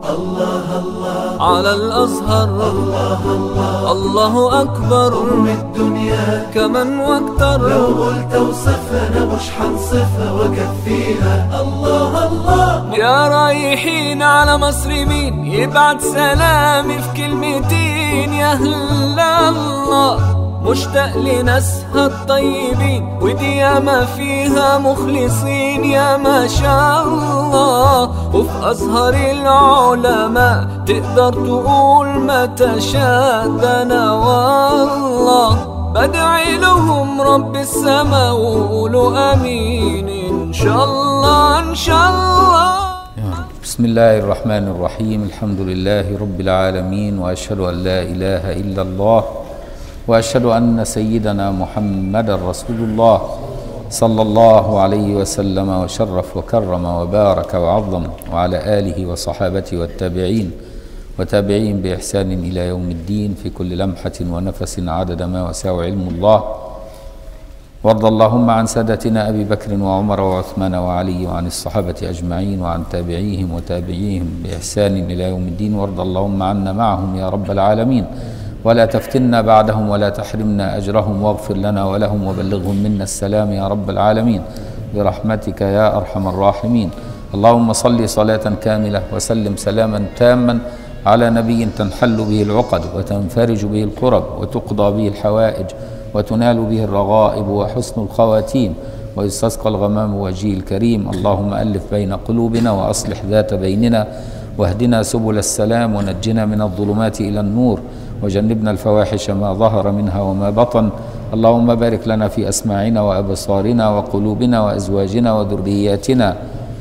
الله الله على الأزهر الله الله الله أكبر أم الدنيا كمن واكتر لو قلت وصفنا مش حنصفها وكفيها الله الله يا رايحين على مصر مين يبعت سلامي في كلمتين يا هلا الله مشتاق لناسها الطيبين ودي ياما فيها مخلصين يا ما شاء الله وفي أزهر العلماء تقدر تقول ما تشاء ده أنا والله بدعي لهم رب السماء وقولوا امين ان شاء الله ان شاء الله يا رب. بسم الله الرحمن الرحيم الحمد لله رب العالمين واشهد ان لا اله الا الله واشهد ان سيدنا محمدا رسول الله صلى الله عليه وسلم وشرف وكرم وبارك وعظم وعلى اله وصحابته والتابعين وتابعين باحسان الى يوم الدين في كل لمحه ونفس عدد ما وسع علم الله وارض اللهم عن سادتنا ابي بكر وعمر وعثمان وعلي وعن الصحابه اجمعين وعن تابعيهم وتابعيهم باحسان الى يوم الدين وارض اللهم عنا معهم يا رب العالمين ولا تفتنا بعدهم ولا تحرمنا اجرهم واغفر لنا ولهم وبلغهم منا السلام يا رب العالمين برحمتك يا ارحم الراحمين اللهم صل صلاه كامله وسلم سلاما تاما على نبي تنحل به العقد وتنفرج به الكرب وتقضى به الحوائج وتنال به الرغائب وحسن الخواتيم ويستسقى الغمام وجهه الكريم اللهم ألف بين قلوبنا وأصلح ذات بيننا واهدنا سبل السلام ونجنا من الظلمات إلى النور وجنبنا الفواحش ما ظهر منها وما بطن اللهم بارك لنا في أسماعنا وأبصارنا وقلوبنا وأزواجنا وذرياتنا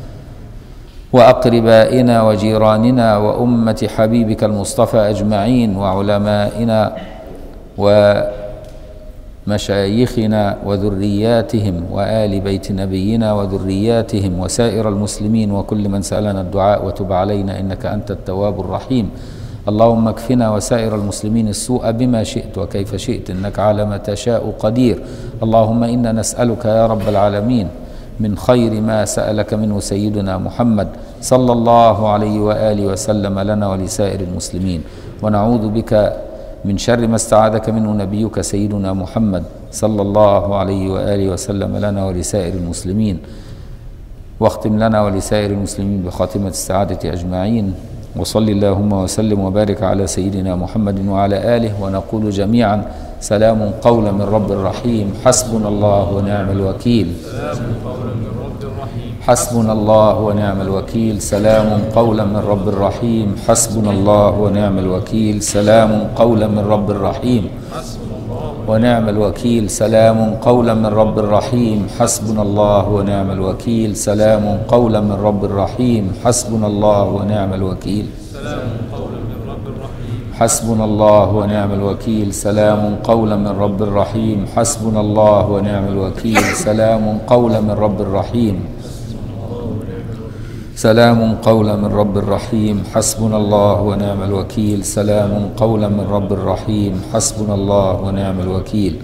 وأقربائنا وجيراننا وأمة حبيبك المصطفى أجمعين وعلمائنا ومشايخنا وذرياتهم وآل بيت نبينا وذرياتهم وسائر المسلمين وكل من سألنا الدعاء وتب علينا إنك أنت التواب الرحيم اللهم اكفنا وسائر المسلمين السوء بما شئت وكيف شئت إنك على ما تشاء قدير اللهم إنا نسألك يا رب العالمين من خير ما سألك منه سيدنا محمد صلى الله عليه وآله وسلم لنا ولسائر المسلمين ونعوذ بك من شر ما استعاذك منه نبيك سيدنا محمد صلى الله عليه وآله وسلم لنا ولسائر المسلمين واختم لنا ولسائر المسلمين بخاتمة السعادة أجمعين وصل اللهم وسلم وبارك على سيدنا محمد وعلى آله ونقول جميعا سلام قولا من رب رحيم حسبنا الله ونعم الوكيل حسبنا الله ونعم الوكيل سلام قولا من رب رحيم حسبنا الله ونعم الوكيل سلام قولا من رب رحيم ونعم الوكيل سلام قولا من رب رحيم حسبنا الله ونعم الوكيل سلام قولا من رب رحيم حسبنا الله ونعم الوكيل حسبنا الله ونعم الوكيل سلام قولا من رب رحيم حسبنا الله ونعم الوكيل سلام قولا من رب رحيم سلام قولا من رب رحيم حسبنا الله ونعم الوكيل سلام قولا من رب رحيم حسبنا الله ونعم الوكيل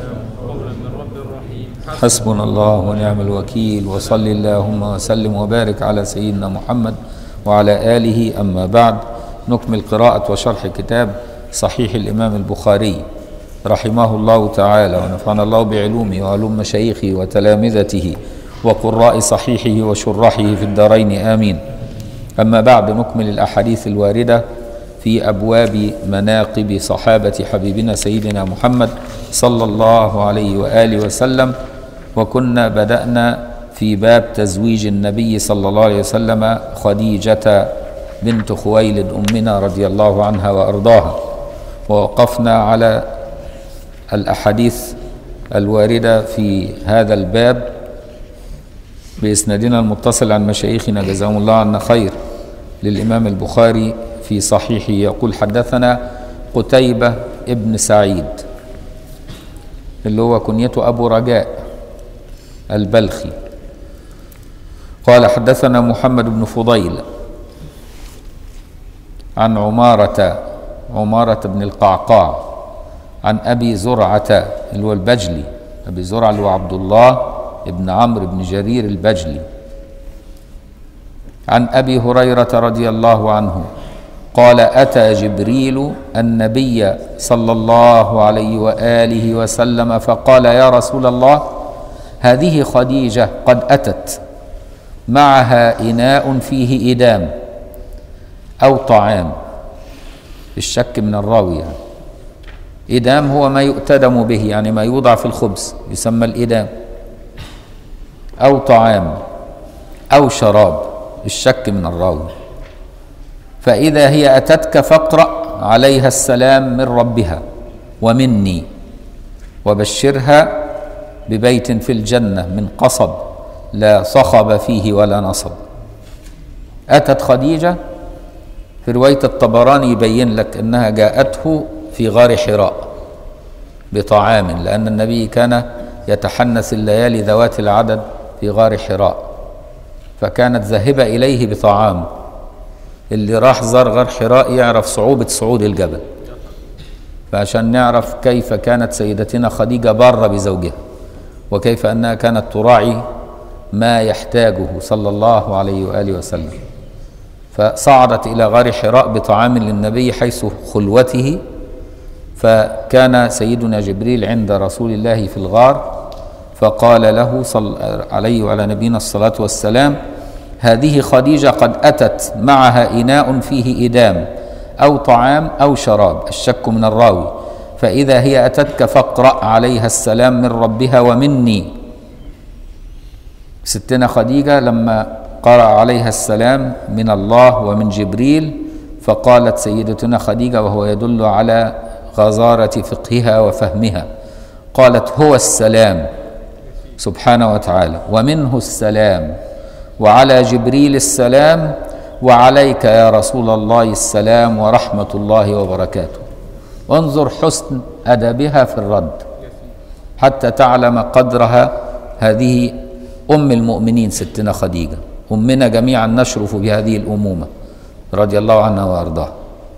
حسبنا الله ونعم الوكيل وصل اللهم وسلم وبارك على سيدنا محمد وعلى آله أما بعد نكمل قراءة وشرح كتاب صحيح الإمام البخاري رحمه الله تعالى ونفعنا الله بعلومه وعلوم مشايخه وتلامذته وقراء صحيحه وشرحه في الدارين آمين أما بعد نكمل الأحاديث الواردة في أبواب مناقب صحابة حبيبنا سيدنا محمد صلى الله عليه وآله وسلم وكنا بدأنا في باب تزويج النبي صلى الله عليه وسلم خديجة بنت خويلد أمنا رضي الله عنها وأرضاها ووقفنا على الأحاديث الواردة في هذا الباب بإسنادنا المتصل عن مشايخنا جزاهم الله عنا خير للإمام البخاري في صحيحه يقول حدثنا قتيبة ابن سعيد اللي هو كنيته أبو رجاء البلخي قال حدثنا محمد بن فضيل عن عمارة عمارة بن القعقاع عن أبي زرعة اللي هو البجلي أبي زرعة اللي هو عبد الله ابن عمرو بن جرير البجلي عن ابي هريره رضي الله عنه قال اتى جبريل النبي صلى الله عليه واله وسلم فقال يا رسول الله هذه خديجه قد اتت معها اناء فيه ادام او طعام الشك من الراوي يعني. إدام هو ما يؤتدم به يعني ما يوضع في الخبز يسمى الإدام أو طعام أو شراب الشك من الراوي فإذا هي أتتك فاقرأ عليها السلام من ربها ومني وبشرها ببيت في الجنة من قصب لا صخب فيه ولا نصب أتت خديجة في رواية الطبراني يبين لك أنها جاءته في غار حراء بطعام لأن النبي كان يتحنث الليالي ذوات العدد في غار حراء فكانت ذاهبة إليه بطعام اللي راح زار غار حراء يعرف صعوبة صعود الجبل فعشان نعرف كيف كانت سيدتنا خديجة بارة بزوجها وكيف أنها كانت تراعي ما يحتاجه صلى الله عليه وآله وسلم فصعدت إلى غار حراء بطعام للنبي حيث خلوته فكان سيدنا جبريل عند رسول الله في الغار فقال له صلى عليه وعلى نبينا الصلاة والسلام هذه خديجة قد أتت معها إناء فيه إدام أو طعام أو شراب الشك من الراوي فإذا هي أتتك فاقرأ عليها السلام من ربها ومني ستنا خديجة لما قرأ عليها السلام من الله ومن جبريل فقالت سيدتنا خديجة وهو يدل على غزارة فقهها وفهمها قالت هو السلام سبحانه وتعالى ومنه السلام وعلى جبريل السلام وعليك يا رسول الله السلام ورحمة الله وبركاته انظر حسن أدبها في الرد حتى تعلم قدرها هذه أم المؤمنين ستنا خديجة أمنا جميعا نشرف بهذه الأمومة رضي الله عنها وأرضاها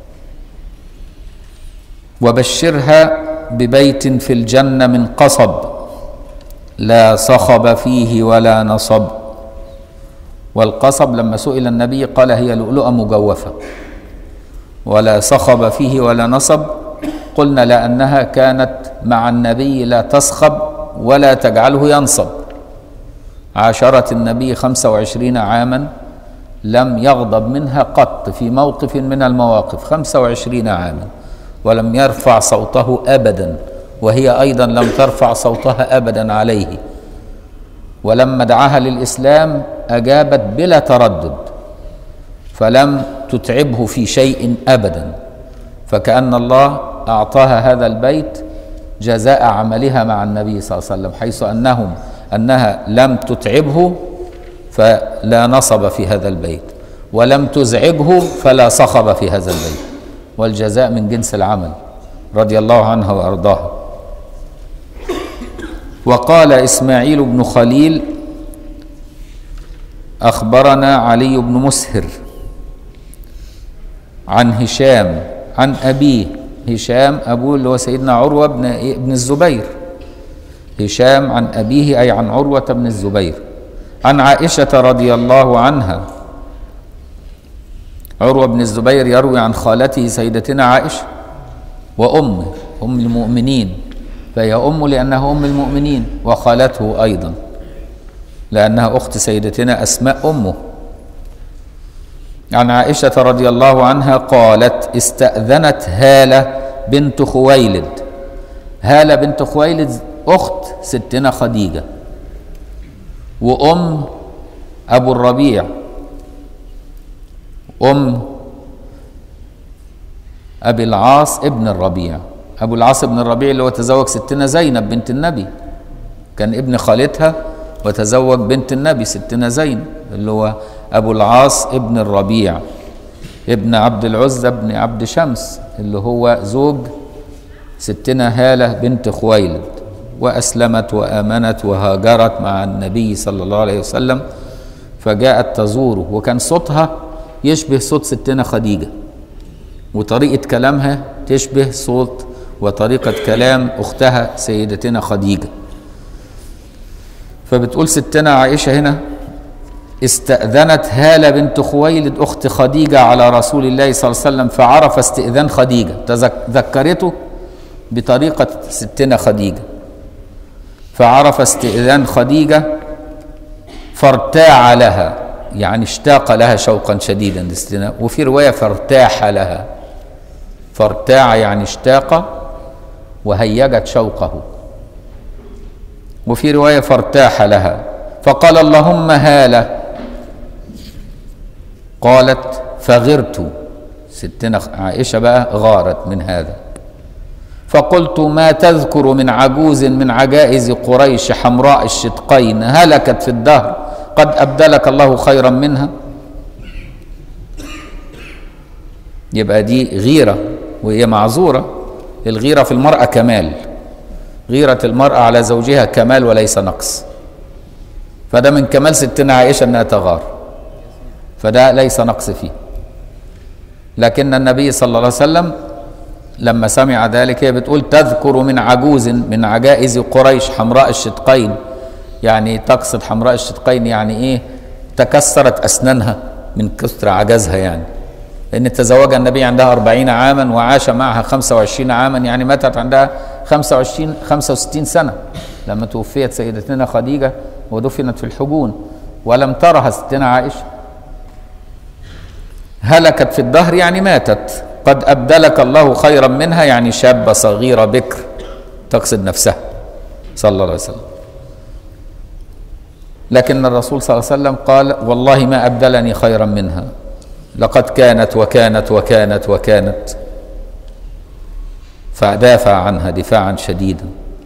وبشرها ببيت في الجنة من قصب لا صخب فيه ولا نصب والقصب لما سئل النبي قال هي لؤلؤة مجوفة ولا صخب فيه ولا نصب قلنا لأنها كانت مع النبي لا تصخب ولا تجعله ينصب عاشرت النبي خمسة وعشرين عاما لم يغضب منها قط في موقف من المواقف خمسة وعشرين عاما ولم يرفع صوته أبدا وهي أيضا لم ترفع صوتها أبدا عليه ولما دعاها للإسلام أجابت بلا تردد فلم تتعبه في شيء أبدا فكأن الله أعطاها هذا البيت جزاء عملها مع النبي صلى الله عليه وسلم حيث أنهم أنها لم تتعبه فلا نصب في هذا البيت ولم تزعجه فلا صخب في هذا البيت والجزاء من جنس العمل رضي الله عنها وارضاها وقال اسماعيل بن خليل اخبرنا علي بن مسهر عن هشام عن ابيه هشام ابوه اللي هو سيدنا عروه بن ابن الزبير هشام عن ابيه اي عن عروه بن الزبير عن عائشه رضي الله عنها عروة بن الزبير يروي عن خالته سيدتنا عائشة وأمه أم المؤمنين فهي أم لأنها أم المؤمنين وخالته أيضا لأنها أخت سيدتنا أسماء أمه عن عائشة رضي الله عنها قالت استأذنت هالة بنت خويلد هالة بنت خويلد أخت ستنا خديجة وأم أبو الربيع أم أبي العاص ابن الربيع أبو العاص ابن الربيع اللي هو تزوج ستنا زينب بنت النبي كان ابن خالتها وتزوج بنت النبي ستنا زينب اللي هو أبو العاص ابن الربيع ابن عبد العزة بن عبد شمس اللي هو زوج ستنا هالة بنت خويلد وأسلمت وآمنت وهاجرت مع النبي صلى الله عليه وسلم فجاءت تزوره وكان صوتها يشبه صوت ستنا خديجة وطريقة كلامها تشبه صوت وطريقة كلام أختها سيدتنا خديجة فبتقول ستنا عائشة هنا استأذنت هالة بنت خويلد أخت خديجة على رسول الله صلى الله عليه وسلم فعرف استئذان خديجة تذك- ذكرته بطريقة ستنا خديجة فعرف استئذان خديجة فارتاع لها يعني اشتاق لها شوقا شديدا الاستئذان وفي رواية فارتاح لها فارتاع يعني اشتاق وهيجت شوقه وفي رواية فارتاح لها فقال اللهم هالة قالت فغرت ستنا عائشة بقى غارت من هذا فقلت ما تذكر من عجوز من عجائز قريش حمراء الشدقين هلكت في الدهر قد أبدلك الله خيرا منها يبقى دي غيرة وهي معذورة الغيرة في المرأة كمال غيرة المرأة على زوجها كمال وليس نقص فده من كمال ستنا عائشة أنها تغار فده ليس نقص فيه لكن النبي صلى الله عليه وسلم لما سمع ذلك هي بتقول تذكر من عجوز من عجائز قريش حمراء الشدقين يعني تقصد حمراء الشدقين يعني ايه تكسرت اسنانها من كثر عجزها يعني لان تزوج النبي عندها أربعين عاما وعاش معها خمسة وعشرين عاما يعني ماتت عندها خمسة وعشرين خمسة وستين سنة لما توفيت سيدتنا خديجة ودفنت في الحجون ولم ترها ستنا عائشة هلكت في الدهر يعني ماتت قد أبدلك الله خيرا منها يعني شابة صغيرة بكر تقصد نفسها صلى الله عليه وسلم لكن الرسول صلى الله عليه وسلم قال والله ما أبدلني خيرا منها لقد كانت وكانت وكانت وكانت فدافع عنها دفاعا شديدا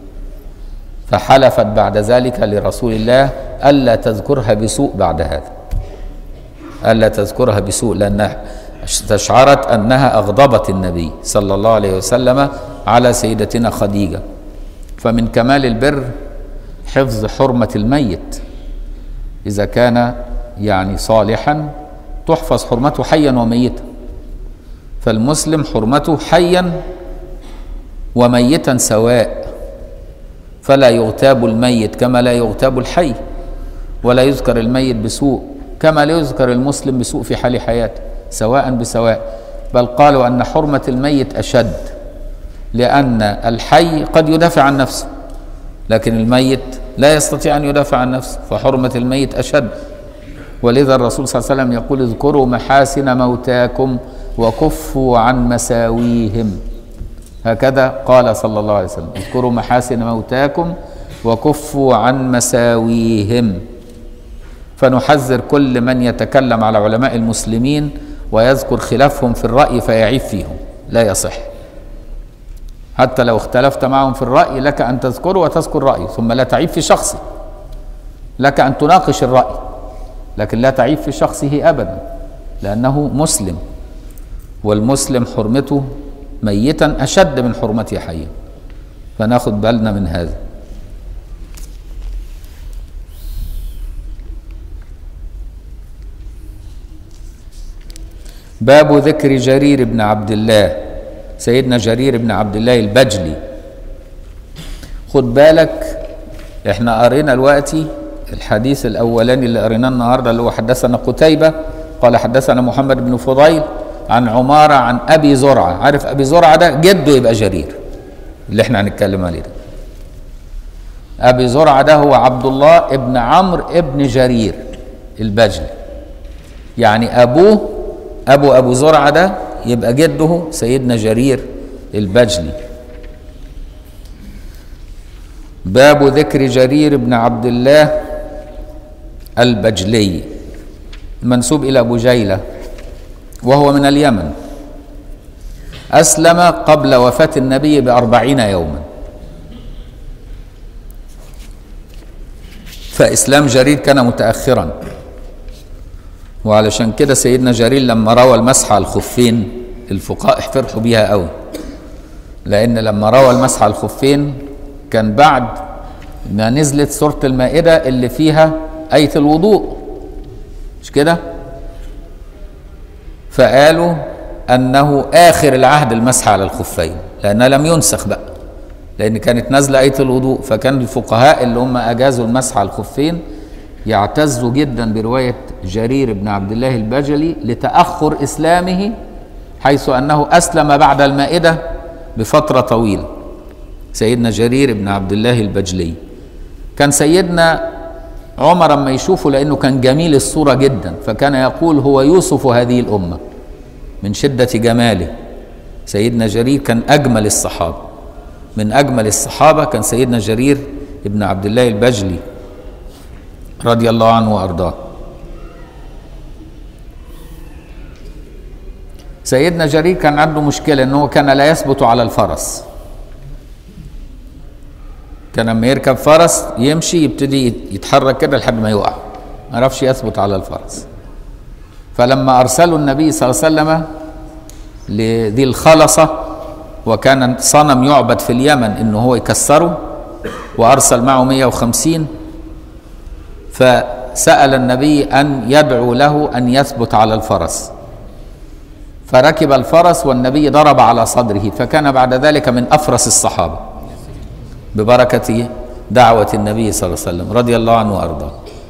فحلفت بعد ذلك لرسول الله ألا تذكرها بسوء بعد هذا ألا تذكرها بسوء لأنها استشعرت أنها أغضبت النبي صلى الله عليه وسلم على سيدتنا خديجة فمن كمال البر حفظ حرمة الميت إذا كان يعني صالحا تحفظ حرمته حيا وميتا فالمسلم حرمته حيا وميتا سواء فلا يغتاب الميت كما لا يغتاب الحي ولا يذكر الميت بسوء كما لا يذكر المسلم بسوء في حال حياته سواء بسواء بل قالوا ان حرمه الميت اشد لان الحي قد يدافع عن نفسه لكن الميت لا يستطيع ان يدافع عن نفسه فحرمه الميت اشد ولذا الرسول صلى الله عليه وسلم يقول اذكروا محاسن موتاكم وكفوا عن مساويهم هكذا قال صلى الله عليه وسلم اذكروا محاسن موتاكم وكفوا عن مساويهم فنحذر كل من يتكلم على علماء المسلمين ويذكر خلافهم في الرأي فيعيب فيهم لا يصح حتى لو اختلفت معهم في الرأي لك أن تذكره وتذكر رأيه ثم لا تعيب في شخصه لك أن تناقش الرأي لكن لا تعيب في شخصه أبدا لأنه مسلم والمسلم حرمته ميتا أشد من حرمته حيا فناخد بالنا من هذا باب ذكر جرير بن عبد الله سيدنا جرير بن عبد الله البجلي خد بالك احنا قرينا دلوقتي الحديث الاولاني اللي قريناه النهارده اللي هو حدثنا قتيبه قال حدثنا محمد بن فضيل عن عماره عن ابي زرعه عارف ابي زرعه ده جده يبقى جرير اللي احنا هنتكلم عليه ده ابي زرعه ده هو عبد الله ابن عمرو ابن جرير البجلي يعني ابوه ابو ابو زرعه ده يبقى جده سيدنا جرير البجلي باب ذكر جرير بن عبد الله البجلي منسوب الى بجيله وهو من اليمن اسلم قبل وفاه النبي باربعين يوما فاسلام جرير كان متاخرا وعلشان كده سيدنا جرير لما روى المسح على الخفين الفقهاء فرحوا بيها قوي لان لما روى المسح على الخفين كان بعد ما نزلت سوره المائده اللي فيها ايه الوضوء مش كده فقالوا انه اخر العهد المسح على الخفين لانها لم ينسخ بقى لان كانت نازله ايه الوضوء فكان الفقهاء اللي هم اجازوا المسح على الخفين يعتز جدا برواية جرير بن عبد الله البجلي لتأخر إسلامه حيث أنه أسلم بعد المائدة بفترة طويلة سيدنا جرير بن عبد الله البجلي كان سيدنا عمر اما يشوفه لأنه كان جميل الصورة جدا فكان يقول هو يوسف هذه الأمة من شدة جماله سيدنا جرير كان أجمل الصحابة من أجمل الصحابة كان سيدنا جرير بن عبد الله البجلي رضي الله عنه وأرضاه سيدنا جرير كان عنده مشكلة أنه كان لا يثبت على الفرس كان لما يركب فرس يمشي يبتدي يتحرك كده لحد ما يقع ما عرفش يثبت على الفرس فلما أرسلوا النبي صلى الله عليه وسلم لذي الخلصة وكان صنم يعبد في اليمن انه هو يكسره وارسل معه 150 فسال النبي ان يدعو له ان يثبت على الفرس فركب الفرس والنبي ضرب على صدره فكان بعد ذلك من افرس الصحابه ببركه دعوه النبي صلى الله عليه وسلم رضي الله عنه وارضاه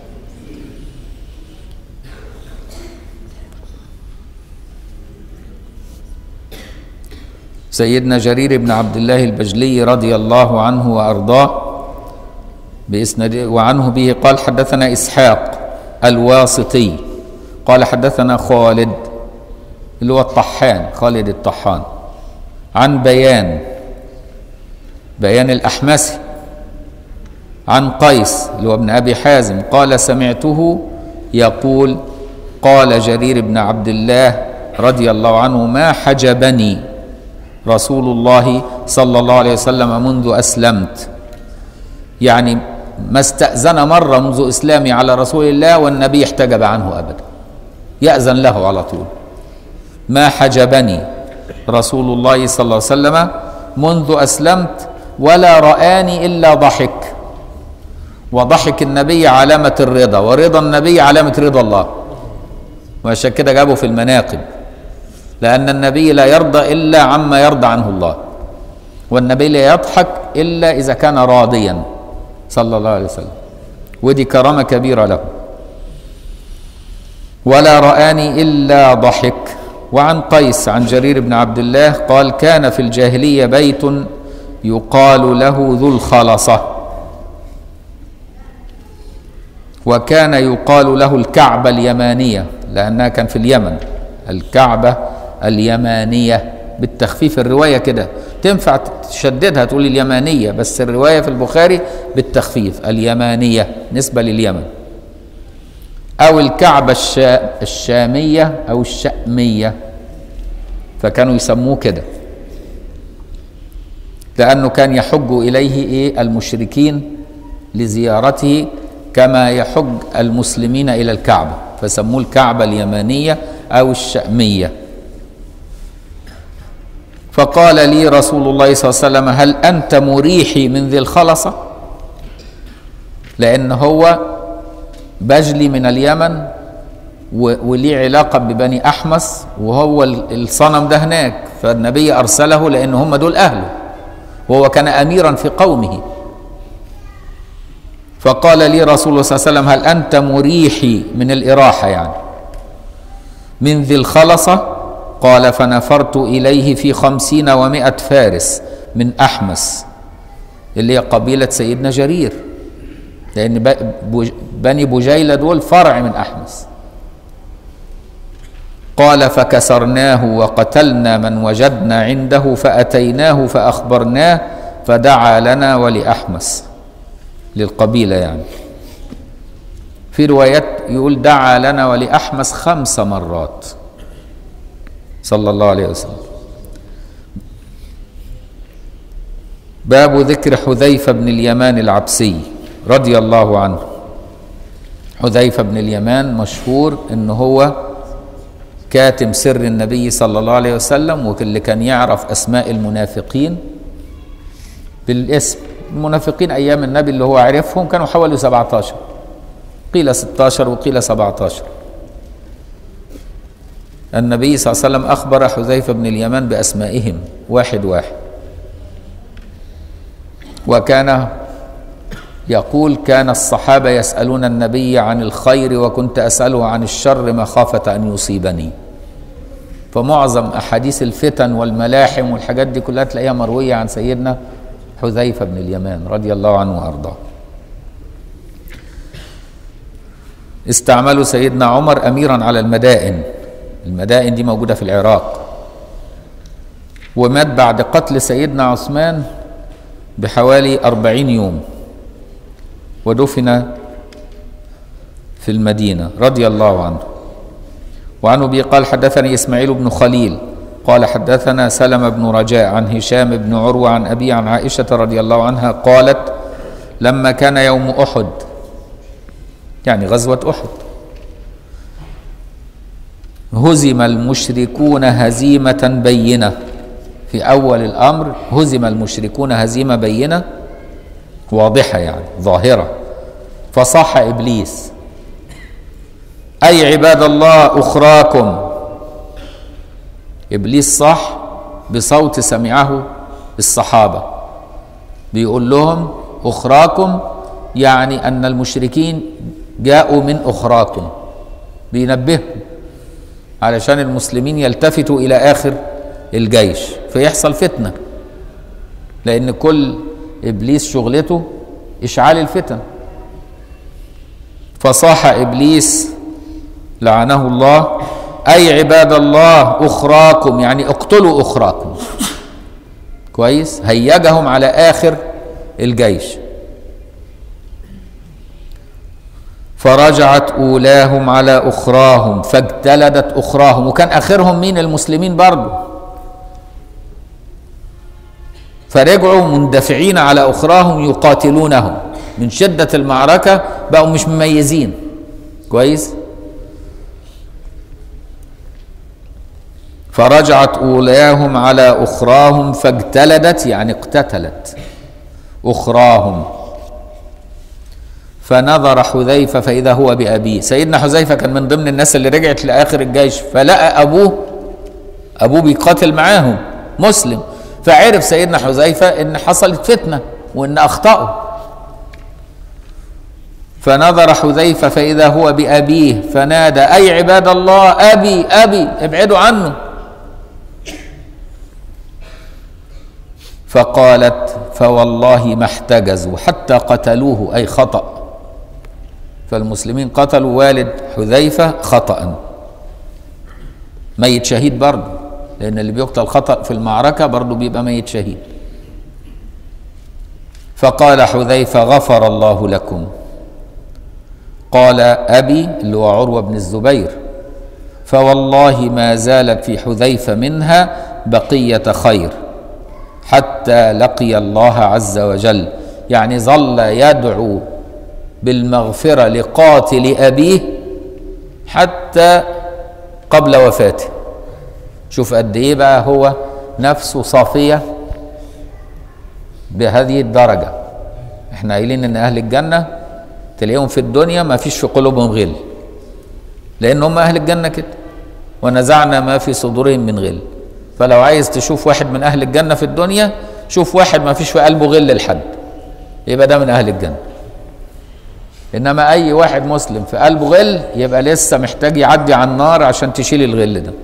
سيدنا جرير بن عبد الله البجلي رضي الله عنه وارضاه باسناد وعنه به قال حدثنا اسحاق الواسطي قال حدثنا خالد اللي هو الطحان خالد الطحان عن بيان بيان الاحمسي عن قيس اللي هو ابن ابي حازم قال سمعته يقول قال جرير بن عبد الله رضي الله عنه ما حجبني رسول الله صلى الله عليه وسلم منذ اسلمت يعني ما استاذن مره منذ اسلامي على رسول الله والنبي احتجب عنه ابدا ياذن له على طول ما حجبني رسول الله صلى الله عليه وسلم منذ اسلمت ولا رآني الا ضحك وضحك النبي علامه الرضا ورضا النبي علامه رضا الله وعشان كده جابه في المناقب لأن النبي لا يرضى إلا عما يرضى عنه الله والنبي لا يضحك إلا إذا كان راضيا صلى الله عليه وسلم ودي كرامة كبيرة له ولا رآني إلا ضحك وعن قيس عن جرير بن عبد الله قال كان في الجاهلية بيت يقال له ذو الخلصة وكان يقال له الكعبة اليمانية لأنها كان في اليمن الكعبة اليمانية بالتخفيف الرواية كده تنفع تشددها تقول اليمانية بس الرواية في البخاري بالتخفيف اليمانية نسبة لليمن أو الكعبة الشا الشامية أو الشأمية فكانوا يسموه كده لأنه كان يحج إليه إيه المشركين لزيارته كما يحج المسلمين إلى الكعبة فسموه الكعبة اليمانية أو الشأمية فقال لي رسول الله صلى الله عليه وسلم هل أنت مريحي من ذي الخلصة لأن هو بجلي من اليمن وليه علاقة ببني أحمس وهو الصنم ده هناك فالنبي أرسله لأن هم دول أهله وهو كان أميرا في قومه فقال لي رسول الله صلى الله عليه وسلم هل أنت مريحي من الإراحة يعني من ذي الخلصة قال فنفرت إليه في خمسين ومائة فارس من أحمس اللي هي قبيلة سيدنا جرير لأن بني بجيلة دول فرع من أحمس قال فكسرناه وقتلنا من وجدنا عنده فأتيناه فأخبرناه فدعا لنا ولأحمس للقبيلة يعني في روايات يقول دعا لنا ولأحمس خمس مرات صلى الله عليه وسلم باب ذكر حذيفة بن اليمان العبسي رضي الله عنه حذيفة بن اليمان مشهور ان هو كاتم سر النبي صلى الله عليه وسلم واللي كان يعرف اسماء المنافقين بالاسم المنافقين ايام النبي اللي هو عرفهم كانوا حوالي 17 قيل 16 وقيل 17 النبي صلى الله عليه وسلم أخبر حذيفة بن اليمان بأسمائهم واحد واحد وكان يقول كان الصحابة يسألون النبي عن الخير وكنت أسأله عن الشر مخافة أن يصيبني فمعظم أحاديث الفتن والملاحم والحاجات دي كلها تلاقيها مروية عن سيدنا حذيفة بن اليمان رضي الله عنه وأرضاه استعملوا سيدنا عمر أميرا على المدائن المدائن دي موجودة في العراق ومات بعد قتل سيدنا عثمان بحوالي أربعين يوم ودفن في المدينة رضي الله عنه وعن أبي قال حدثني إسماعيل بن خليل قال حدثنا سلم بن رجاء عن هشام بن عروة عن أبي عن عائشة رضي الله عنها قالت لما كان يوم أحد يعني غزوة أحد هزم المشركون هزيمة بينة في أول الأمر هزم المشركون هزيمة بينة واضحة يعني ظاهرة فصاح إبليس أي عباد الله أخراكم إبليس صح بصوت سمعه الصحابة بيقول لهم أخراكم يعني أن المشركين جاءوا من أخراكم بينبههم علشان المسلمين يلتفتوا إلى آخر الجيش فيحصل فتنة لأن كل إبليس شغلته إشعال الفتن فصاح إبليس لعنه الله أي عباد الله أخراكم يعني اقتلوا أخراكم كويس هيجهم على آخر الجيش فرجعت أولاهم على أخراهم فاجتلدت أخراهم وكان آخرهم مين المسلمين برضو فرجعوا مندفعين على أخراهم يقاتلونهم من شدة المعركة بقوا مش مميزين كويس فرجعت أولاهم على أخراهم فاجتلدت يعني اقتتلت أخراهم فنظر حذيفة فإذا هو بأبيه سيدنا حذيفة كان من ضمن الناس اللي رجعت لآخر الجيش فلقى أبوه أبوه بيقاتل معاهم مسلم فعرف سيدنا حذيفة إن حصلت فتنة وإن أخطأوا فنظر حذيفة فإذا هو بأبيه فنادى أي عباد الله أبي أبي ابعدوا عنه فقالت فوالله ما احتجزوا حتى قتلوه أي خطأ فالمسلمين قتلوا والد حذيفة خطأ ميت شهيد برضه لأن اللي بيقتل خطأ في المعركة برضه بيبقى ميت شهيد فقال حذيفة غفر الله لكم قال أبي اللي هو عروة بن الزبير فوالله ما زالت في حذيفة منها بقية خير حتى لقي الله عز وجل يعني ظل يدعو بالمغفرة لقاتل أبيه حتى قبل وفاته شوف قد إيه بقى هو نفسه صافية بهذه الدرجة احنا قايلين ان اهل الجنة تلاقيهم في الدنيا ما فيش في قلوبهم غل لان هم اهل الجنة كده ونزعنا ما في صدورهم من غل فلو عايز تشوف واحد من اهل الجنة في الدنيا شوف واحد ما فيش في قلبه غل لحد يبقى ده من اهل الجنة انما اي واحد مسلم في قلبه غل يبقى لسه محتاج يعدي على النار عشان تشيل الغل ده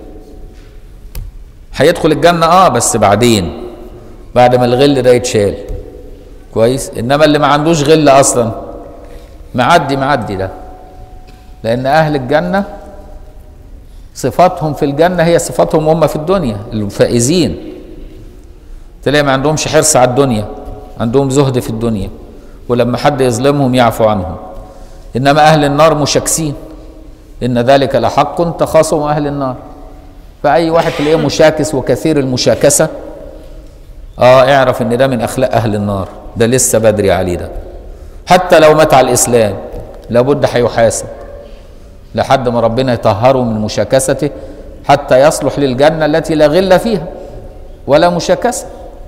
هيدخل الجنة اه بس بعدين بعد ما الغل ده يتشال كويس انما اللي ما عندوش غل اصلا معدي معدي ده لان اهل الجنة صفاتهم في الجنة هي صفاتهم هم في الدنيا الفائزين تلاقي ما عندهمش حرص على الدنيا عندهم زهد في الدنيا ولما حد يظلمهم يعفو عنهم انما اهل النار مشاكسين ان ذلك لحق تخاصم اهل النار فاي واحد تلاقيه مشاكس وكثير المشاكسه اه اعرف ان ده من اخلاق اهل النار ده لسه بدري عليه ده حتى لو مات على الاسلام لابد هيحاسب لحد ما ربنا يطهره من مشاكسته حتى يصلح للجنه التي لا غل فيها ولا مشاكسه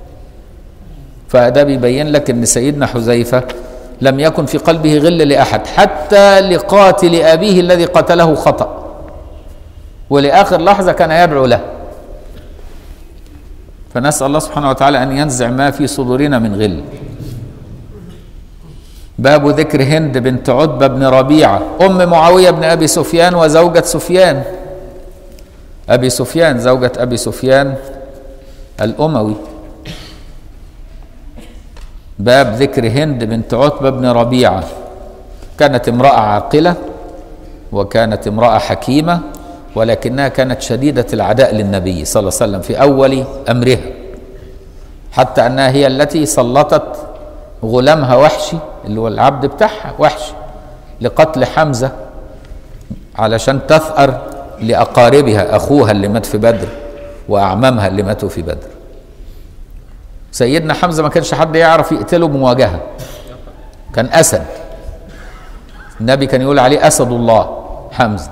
فده بيبين لك ان سيدنا حذيفه لم يكن في قلبه غل لاحد حتى لقاتل ابيه الذي قتله خطأ ولاخر لحظه كان يدعو له فنسال الله سبحانه وتعالى ان ينزع ما في صدورنا من غل باب ذكر هند بنت عتبة بن ربيعة أم معاوية بن أبي سفيان وزوجة سفيان أبي سفيان زوجة أبي سفيان الأموي باب ذكر هند بنت عتبة بن ربيعة كانت امرأة عاقلة وكانت امرأة حكيمة ولكنها كانت شديدة العداء للنبي صلى الله عليه وسلم في أول أمرها حتى أنها هي التي سلطت غلامها وحشي اللي هو العبد بتاعها وحشي لقتل حمزة علشان تثأر لأقاربها أخوها اللي مات في بدر وأعمامها اللي ماتوا في بدر سيدنا حمزة ما كانش حد يعرف يقتله بمواجهة كان أسد النبي كان يقول عليه أسد الله حمزة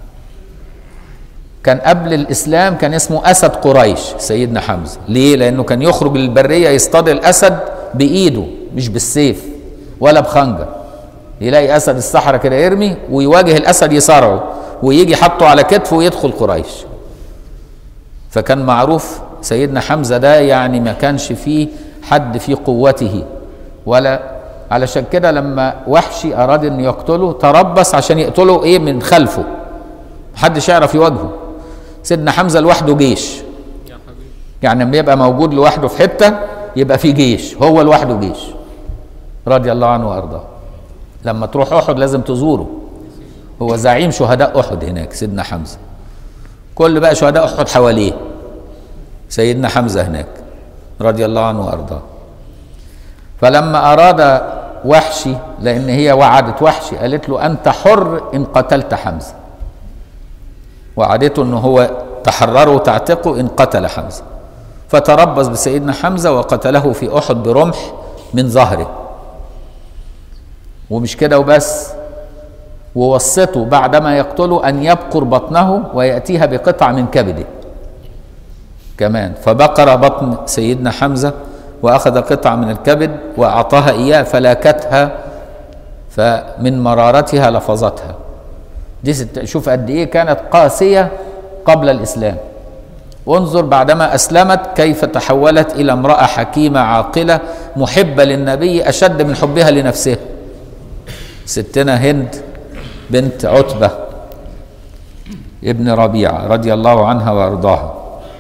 كان قبل الإسلام كان اسمه أسد قريش سيدنا حمزة ليه؟ لأنه كان يخرج للبرية يصطاد الأسد بإيده مش بالسيف ولا بخنجر يلاقي أسد الصحراء كده يرمي ويواجه الأسد يصارعه ويجي حطه على كتفه ويدخل قريش فكان معروف سيدنا حمزة ده يعني ما كانش فيه حد في قوته ولا علشان كده لما وحشي أراد أن يقتله تربص عشان يقتله إيه من خلفه محدش يعرف يواجهه سيدنا حمزة لوحده جيش يعني لما يبقى موجود لوحده في حتة يبقى في جيش هو لوحده جيش رضي الله عنه وأرضاه لما تروح أحد لازم تزوره هو زعيم شهداء أحد هناك سيدنا حمزة كل بقى شهداء أحد حواليه سيدنا حمزة هناك رضي الله عنه وأرضاه فلما أراد وحشي لأن هي وعدت وحشي قالت له أنت حر إن قتلت حمزة وعدته أنه هو تحرره وتعتقه إن قتل حمزة فتربص بسيدنا حمزة وقتله في أحد برمح من ظهره ومش كده وبس ووصته بعدما يقتله أن يبقر بطنه ويأتيها بقطع من كبده كمان فبقر بطن سيدنا حمزة وأخذ قطع من الكبد وأعطاها إياه فلاكتها فمن مرارتها لفظتها دي ست شوف قد إيه كانت قاسية قبل الإسلام وانظر بعدما أسلمت كيف تحولت إلى امرأة حكيمة عاقلة محبة للنبي أشد من حبها لنفسها ستنا هند بنت عتبة ابن ربيعة رضي الله عنها وأرضاها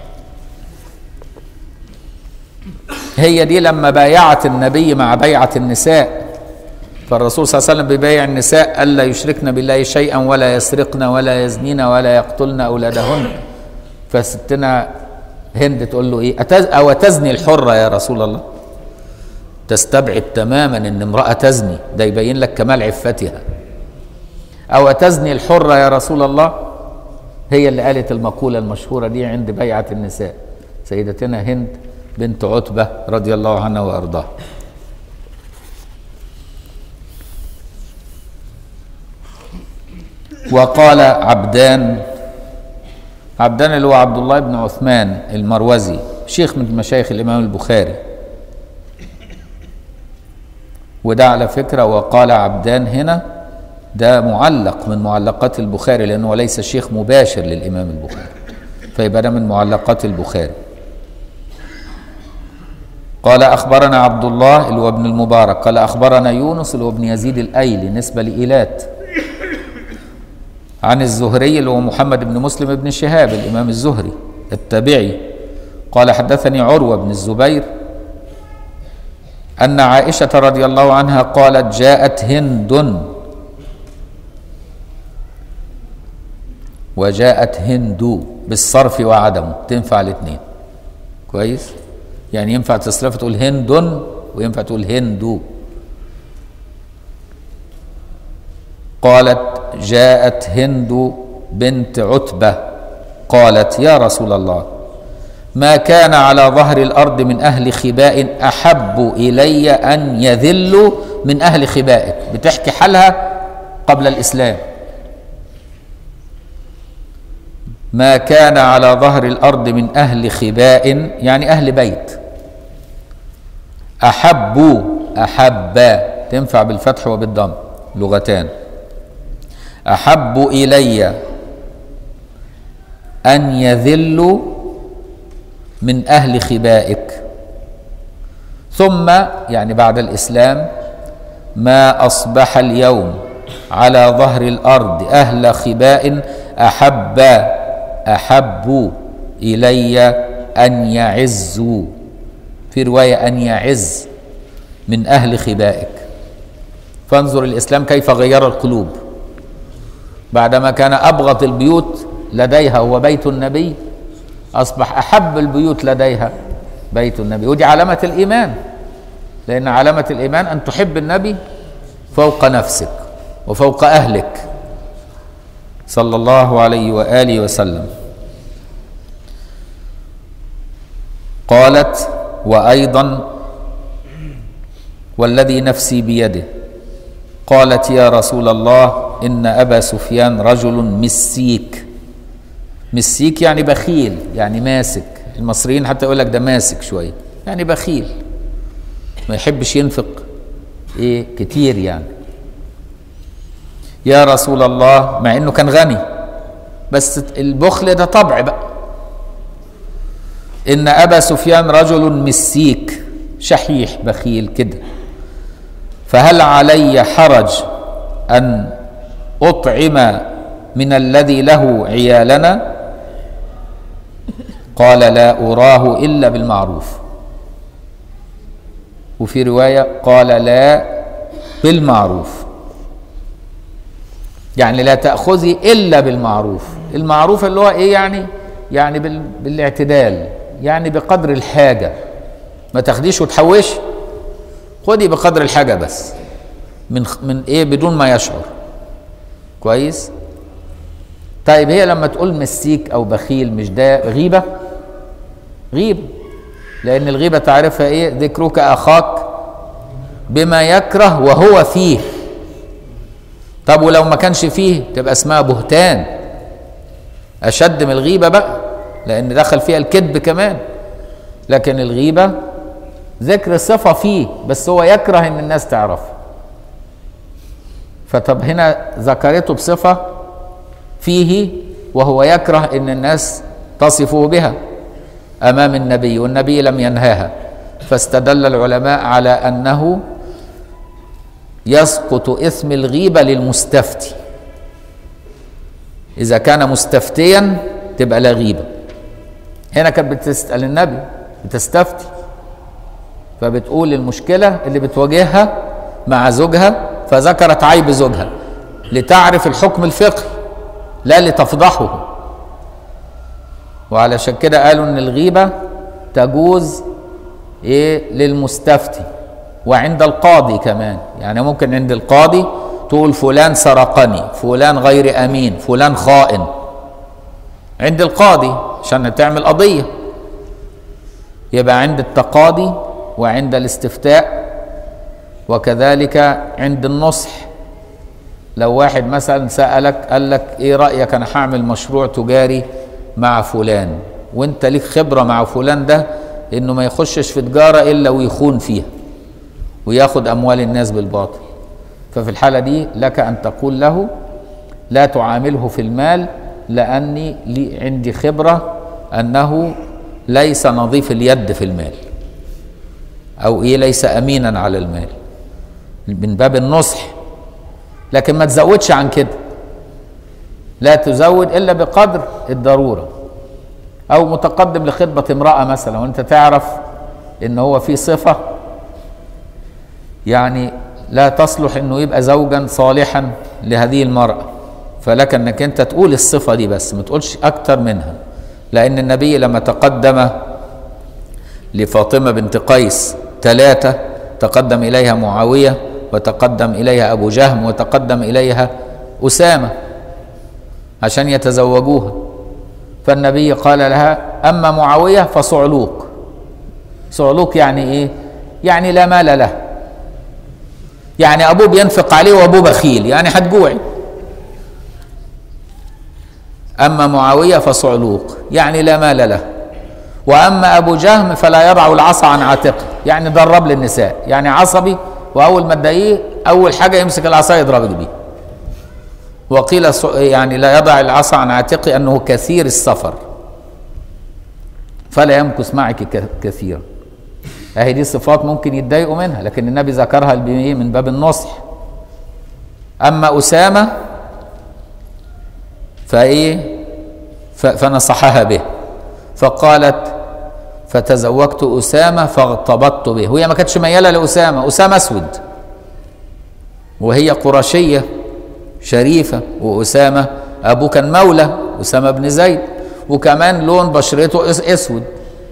هي دي لما بايعت النبي مع بيعة النساء فالرسول صلى الله عليه وسلم بيبايع النساء ألا يشركن بالله شيئا ولا يسرقن ولا يزنين ولا يقتلن أولادهن فستنا هند تقول له إيه أتز أو تزني الحرة يا رسول الله تستبعد تماما ان امرأة تزني ده يبين لك كمال عفتها أو تزني الحرة يا رسول الله هي اللي قالت المقولة المشهورة دي عند بيعة النساء سيدتنا هند بنت عتبة رضي الله عنها وأرضاها وقال عبدان عبدان اللي هو عبد الله بن عثمان المروزي شيخ من مشايخ الإمام البخاري وده على فكرة وقال عبدان هنا ده معلق من معلقات البخاري لأنه ليس شيخ مباشر للإمام البخاري فيبقى ده من معلقات البخاري قال أخبرنا عبد الله اللي هو ابن المبارك قال أخبرنا يونس اللي هو ابن يزيد الأيلي نسبة لإيلات عن الزهري اللي هو محمد بن مسلم بن شهاب الإمام الزهري التابعي قال حدثني عروة بن الزبير أن عائشة رضي الله عنها قالت جاءت هند وجاءت هند بالصرف وعدمه تنفع الاثنين كويس يعني ينفع تصرف تقول هند وينفع تقول هندو قالت جاءت هند بنت عتبة قالت يا رسول الله ما كان على ظهر الأرض من أهل خباء أحب إلي أن يذلوا من أهل خبائك بتحكي حالها قبل الإسلام ما كان على ظهر الأرض من أهل خباء يعني أهل بيت أحب أحب تنفع بالفتح وبالضم لغتان أحب إلي أن يذلوا من أهل خبائك ثم يعني بعد الإسلام ما اصبح اليوم على ظهر الارض اهل خباء احب احب الي ان يعزوا في روايه ان يعز من اهل خبائك فانظر الاسلام كيف غير القلوب بعدما كان ابغض البيوت لديها هو بيت النبي اصبح احب البيوت لديها بيت النبي ودي علامه الايمان لان علامه الايمان ان تحب النبي فوق نفسك وفوق اهلك صلى الله عليه واله وسلم قالت وايضا والذي نفسي بيده قالت يا رسول الله ان ابا سفيان رجل مسيك مسيك يعني بخيل يعني ماسك المصريين حتى يقول لك ده ماسك شويه يعني بخيل ما يحبش ينفق ايه كتير يعني يا رسول الله مع انه كان غني بس البخل ده طبع بقى ان ابا سفيان رجل مسيك شحيح بخيل كده فهل علي حرج ان اطعم من الذي له عيالنا قال لا اراه الا بالمعروف وفي روايه قال لا بالمعروف يعني لا تاخذي الا بالمعروف المعروف اللي هو ايه يعني يعني بال... بالاعتدال يعني بقدر الحاجه ما تاخديش وتحوشي خدي بقدر الحاجه بس من من ايه بدون ما يشعر كويس طيب هي لما تقول مسيك او بخيل مش ده غيبه غيبه لان الغيبه تعرفها ايه ذكرك اخاك بما يكره وهو فيه طب ولو ما كانش فيه تبقى اسمها بهتان اشد من الغيبه بقى لان دخل فيها الكذب كمان لكن الغيبه ذكر صفه فيه بس هو يكره ان الناس تعرفه فطب هنا ذكرته بصفه فيه وهو يكره ان الناس تصفه بها امام النبي والنبي لم ينهاها فاستدل العلماء على انه يسقط اثم الغيبه للمستفتي اذا كان مستفتيا تبقى لا غيبه هنا كانت بتسال النبي بتستفتي فبتقول المشكله اللي بتواجهها مع زوجها فذكرت عيب زوجها لتعرف الحكم الفقهي لا لتفضحه وعلشان كده قالوا ان الغيبه تجوز ايه للمستفتي وعند القاضي كمان يعني ممكن عند القاضي تقول فلان سرقني فلان غير امين فلان خائن عند القاضي عشان تعمل قضيه يبقى عند التقاضي وعند الاستفتاء وكذلك عند النصح لو واحد مثلا سألك قال لك ايه رأيك انا هعمل مشروع تجاري مع فلان وانت ليك خبرة مع فلان ده انه ما يخشش في تجارة الا ويخون فيها وياخد اموال الناس بالباطل ففي الحالة دي لك ان تقول له لا تعامله في المال لاني لي عندي خبرة انه ليس نظيف اليد في المال او ايه ليس امينا على المال من باب النصح لكن ما تزودش عن كده لا تزود الا بقدر الضروره او متقدم لخطبه امراه مثلا وانت تعرف ان هو في صفه يعني لا تصلح انه يبقى زوجا صالحا لهذه المراه فلك انك انت تقول الصفه دي بس ما تقولش اكتر منها لان النبي لما تقدم لفاطمه بنت قيس ثلاثه تقدم اليها معاويه وتقدم اليها ابو جهم وتقدم اليها اسامه عشان يتزوجوها فالنبي قال لها اما معاويه فصعلوك صعلوك يعني ايه يعني لا مال له يعني ابوه بينفق عليه وابوه بخيل يعني هتجوعي اما معاويه فصعلوك يعني لا مال له واما ابو جهم فلا يضع العصا عن عاتقه يعني ضرب للنساء يعني عصبي واول ما تضايقيه اول حاجه يمسك العصا يضربك بيه وقيل يعني لا يضع العصا عن عاتقه انه كثير السفر فلا يمكث معك كثيرا اهي دي صفات ممكن يتضايقوا منها لكن النبي ذكرها بإيه؟ من باب النصح اما اسامه فايه ف- فنصحها به فقالت فتزوجت اسامه فاغتبطت به وهي ما كانتش مياله لاسامه اسامه اسود وهي قرشيه شريفه واسامه ابوه كان مولى اسامه بن زيد وكمان لون بشرته أس- اسود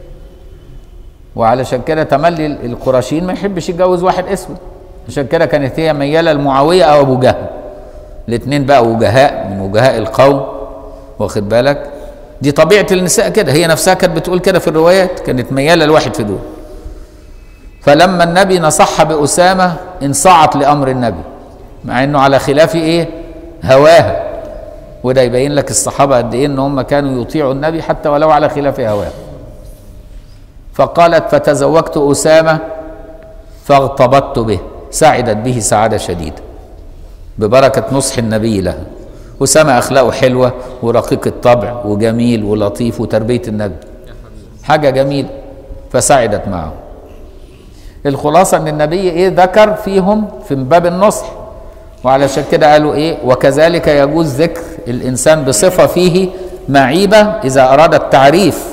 وعلشان كده تملي القرشيين ما يحبش يتجوز واحد اسود عشان كده كانت هي مياله لمعاويه او ابو جهل الاثنين بقى وجهاء من وجهاء القوم واخد بالك دي طبيعه النساء كده هي نفسها كانت بتقول كده في الروايات كانت مياله لواحد في دول فلما النبي نصحها باسامه انصاعت لامر النبي مع انه على خلاف ايه هواها وده يبين لك الصحابه قد ايه ان هم كانوا يطيعوا النبي حتى ولو على خلاف هواه فقالت فتزوجت اسامه فاغتبطت به سعدت به سعاده شديده ببركه نصح النبي لها اسامه اخلاقه حلوه ورقيق الطبع وجميل ولطيف وتربيه النبي حاجه جميله فسعدت معه الخلاصه ان النبي ايه ذكر فيهم في باب النصح وعلشان كده قالوا ايه وكذلك يجوز ذكر الانسان بصفه فيه معيبه اذا اراد التعريف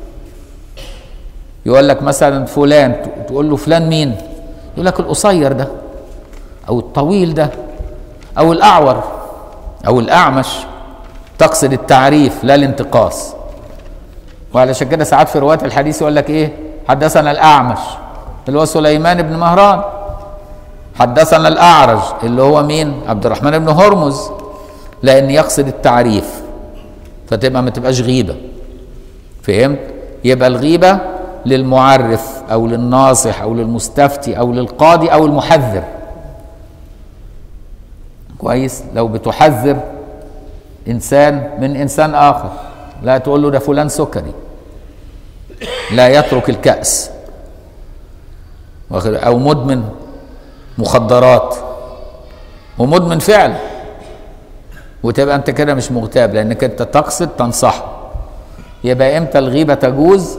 يقول لك مثلا فلان تقول له فلان مين يقول لك القصير ده او الطويل ده او الاعور او الاعمش تقصد التعريف لا الانتقاص وعلشان كده ساعات في روايه الحديث يقول لك ايه حدثنا الاعمش اللي هو سليمان بن مهران حدثنا الاعرج اللي هو مين عبد الرحمن بن هرمز لان يقصد التعريف فتبقى ما تبقاش غيبه فهمت يبقى الغيبه للمعرف او للناصح او للمستفتي او للقاضي او المحذر كويس لو بتحذر انسان من انسان اخر لا تقول له ده فلان سكري لا يترك الكأس واخد- او مدمن مخدرات ومدمن فعل وتبقى انت كده مش مغتاب لانك انت تقصد تنصحه يبقى امتى الغيبه تجوز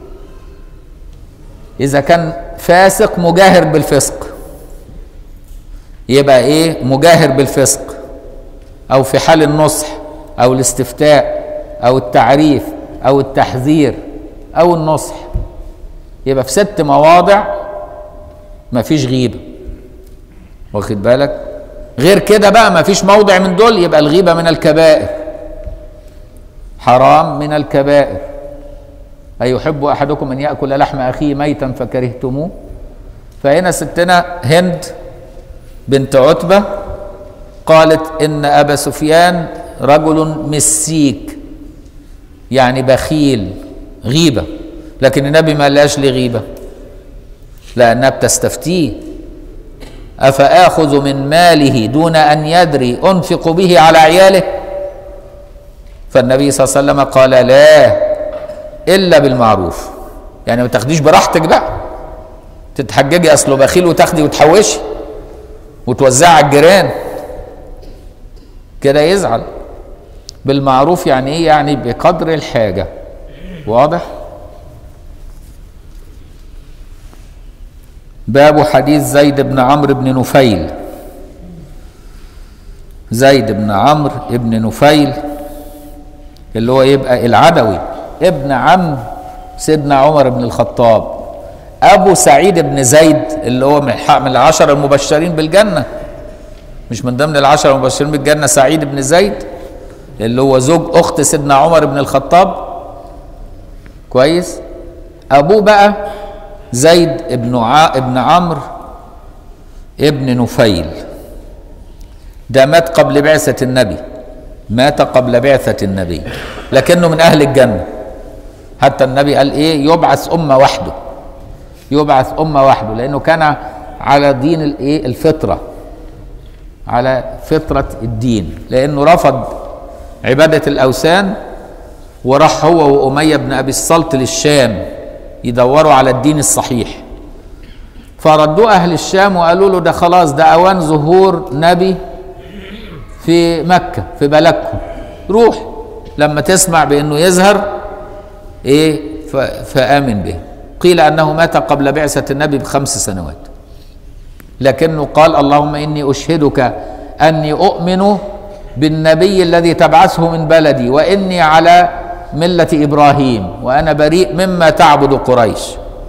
اذا كان فاسق مجاهر بالفسق يبقى ايه مجاهر بالفسق او في حال النصح او الاستفتاء او التعريف او التحذير او النصح يبقى في ست مواضع مفيش غيبه واخد بالك غير كده بقى مفيش موضع من دول يبقى الغيبه من الكبائر حرام من الكبائر أيحب أحدكم أن يأكل لحم أخيه ميتا فكرهتموه فهنا ستنا هند بنت عتبة قالت إن أبا سفيان رجل مسيك يعني بخيل غيبة لكن النبي ما قالهاش ليه غيبة لأنها بتستفتيه أفآخذ من ماله دون أن يدري أنفق به على عياله فالنبي صلى الله عليه وسلم قال لا إلا بالمعروف يعني ما تاخديش براحتك بقى تتحججي أصله بخيل وتاخدي وتحوشي وتوزعي على الجيران كده يزعل بالمعروف يعني ايه يعني بقدر الحاجه واضح باب حديث زيد بن عمرو بن نفيل زيد بن عمرو بن نفيل اللي هو يبقى العدوي ابن عم سيدنا عمر بن الخطاب ابو سعيد بن زيد اللي هو من من العشر المبشرين بالجنه مش من ضمن العشر المبشرين بالجنه سعيد بن زيد اللي هو زوج اخت سيدنا عمر بن الخطاب كويس ابوه بقى زيد ابن ع... ابن عمرو ابن نفيل ده مات قبل بعثة النبي مات قبل بعثة النبي لكنه من أهل الجنة حتى النبي قال إيه يبعث أمة وحده يبعث أمة وحده لأنه كان على دين الإيه الفطرة على فطرة الدين لأنه رفض عبادة الأوثان وراح هو وأمية بن أبي السلط للشام يدوروا على الدين الصحيح فردوا أهل الشام وقالوا له ده خلاص ده أوان ظهور نبي في مكة في بلدكم روح لما تسمع بأنه يظهر إيه فآمن به قيل أنه مات قبل بعثة النبي بخمس سنوات لكنه قال اللهم إني أشهدك أني أؤمن بالنبي الذي تبعثه من بلدي وإني على ملة إبراهيم وأنا بريء مما تعبد قريش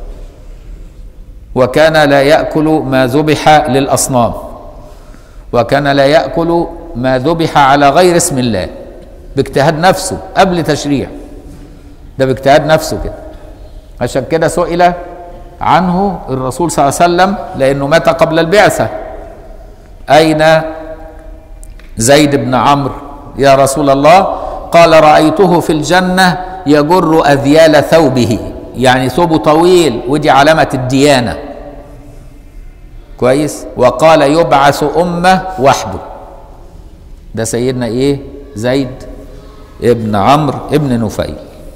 وكان لا يأكل ما ذبح للأصنام وكان لا يأكل ما ذبح على غير اسم الله باجتهاد نفسه قبل تشريع ده باجتهاد نفسه كده عشان كده سئل عنه الرسول صلى الله عليه وسلم لأنه مات قبل البعثة أين زيد بن عمرو يا رسول الله قال رأيته في الجنة يجر أذيال ثوبه يعني ثوبه طويل ودي علامة الديانة كويس وقال يبعث أمة وحده ده سيدنا إيه زيد ابن عمرو ابن نفيل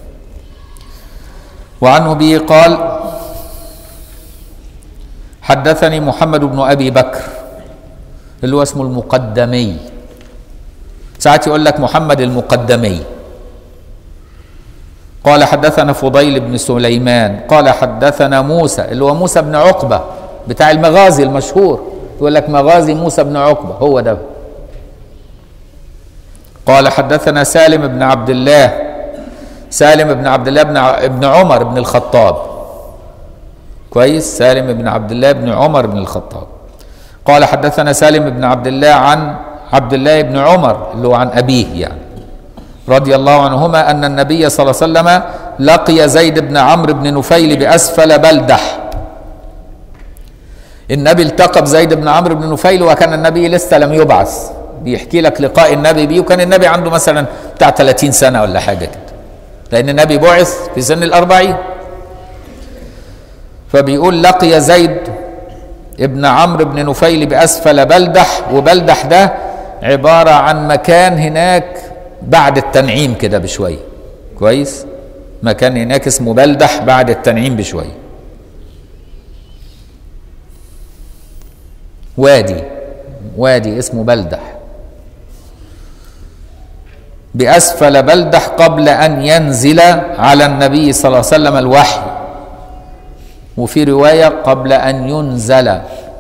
وعنه به قال حدثني محمد بن أبي بكر اللي هو اسمه المقدمي ساعات يقول لك محمد المقدمي قال حدثنا فضيل بن سليمان قال حدثنا موسى اللي هو موسى بن عقبة بتاع المغازي المشهور يقول لك مغازي موسى بن عقبة هو ده قال حدثنا سالم بن عبد الله سالم بن عبد الله بن ابن عمر بن الخطاب كويس سالم بن عبد الله بن عمر بن الخطاب قال حدثنا سالم بن عبد الله عن عبد الله بن عمر اللي هو عن أبيه يعني رضي الله عنهما أن النبي صلى الله عليه وسلم لقي زيد بن عمرو بن نفيل بأسفل بلدح النبي التقى بزيد بن عمرو بن نفيل وكان النبي لسه لم يبعث بيحكي لك لقاء النبي بيه وكان النبي عنده مثلا بتاع 30 سنة ولا حاجة كده لأن النبي بعث في سن الأربعين فبيقول لقي زيد ابن عمرو بن نفيل بأسفل بلدح وبلدح ده عبارة عن مكان هناك بعد التنعيم كده بشوية كويس مكان هناك اسمه بلدح بعد التنعيم بشوية وادي وادي اسمه بلدح بأسفل بلدح قبل أن ينزل على النبي صلى الله عليه وسلم الوحي وفي رواية قبل أن ينزل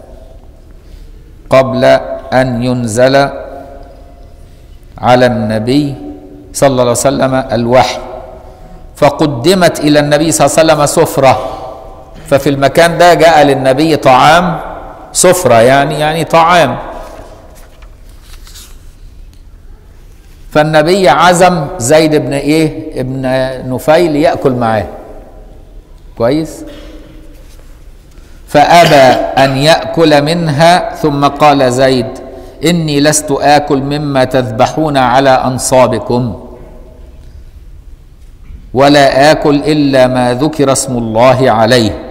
قبل أن ينزل على النبي صلى الله عليه وسلم الوحي فقدمت إلى النبي صلى الله عليه وسلم سفرة ففي المكان ده جاء للنبي طعام سفرة يعني يعني طعام فالنبي عزم زيد بن ايه ابن نفيل ياكل معاه كويس فابى ان ياكل منها ثم قال زيد اني لست اكل مما تذبحون على انصابكم ولا اكل الا ما ذكر اسم الله عليه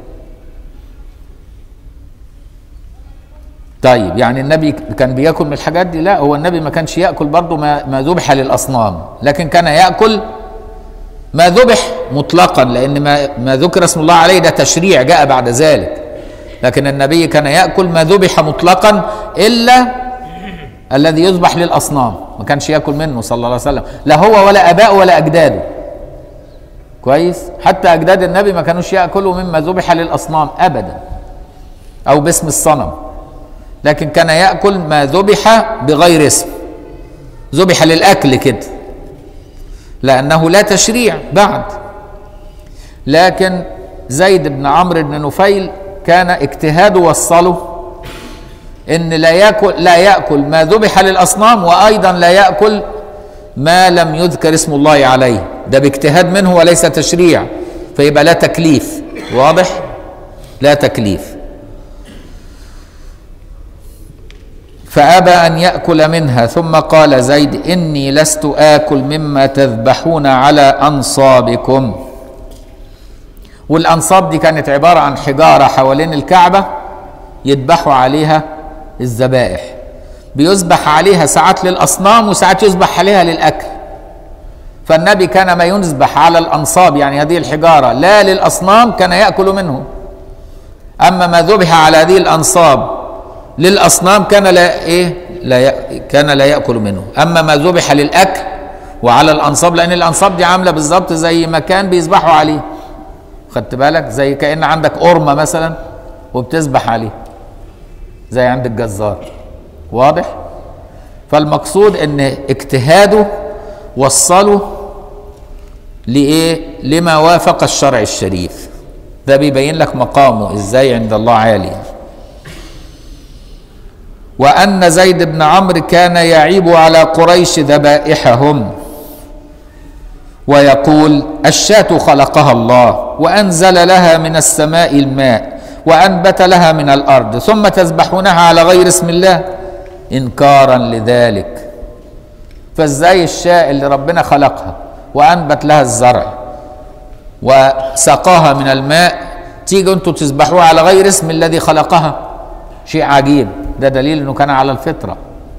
طيب يعني النبي كان بياكل من الحاجات دي لا هو النبي ما كانش ياكل برضه ما, ما ذبح للاصنام لكن كان ياكل ما ذبح مطلقا لان ما ما ذكر اسم الله عليه ده تشريع جاء بعد ذلك لكن النبي كان ياكل ما ذبح مطلقا الا الذي يذبح للاصنام ما كانش ياكل منه صلى الله عليه وسلم لا هو ولا اباؤه ولا اجداده كويس حتى اجداد النبي ما كانوش ياكلوا مما ذبح للاصنام ابدا او باسم الصنم لكن كان ياكل ما ذبح بغير اسم ذبح للاكل كده لانه لا تشريع بعد لكن زيد بن عمرو بن نفيل كان اجتهاده وصله ان لا ياكل لا ياكل ما ذبح للاصنام وايضا لا ياكل ما لم يذكر اسم الله عليه ده باجتهاد منه وليس تشريع فيبقى لا تكليف واضح لا تكليف فابى ان ياكل منها ثم قال زيد اني لست اكل مما تذبحون على انصابكم والانصاب دي كانت عباره عن حجاره حوالين الكعبه يذبحوا عليها الذبائح بيذبح عليها ساعات للاصنام وساعات يذبح عليها للاكل فالنبي كان ما يذبح على الانصاب يعني هذه الحجاره لا للاصنام كان ياكل منه اما ما ذبح على هذه الانصاب للاصنام كان لا ايه لا ي... كان لا ياكل منه اما ما ذبح للاكل وعلى الانصاب لان الانصاب دي عامله بالظبط زي مكان بيذبحوا عليه خدت بالك زي كأن عندك قرمة مثلا وبتذبح عليه زي عند الجزار واضح فالمقصود ان اجتهاده وصله لايه لما وافق الشرع الشريف ده بيبين لك مقامه ازاي عند الله عالي وان زيد بن عمرو كان يعيب على قريش ذبائحهم ويقول الشاة خلقها الله وانزل لها من السماء الماء وانبت لها من الارض ثم تذبحونها على غير اسم الله انكارا لذلك فازاي الشاة اللي ربنا خلقها وانبت لها الزرع وسقاها من الماء تيجوا انتوا تذبحوها على غير اسم الذي خلقها شيء عجيب ده دليل انه كان على الفطره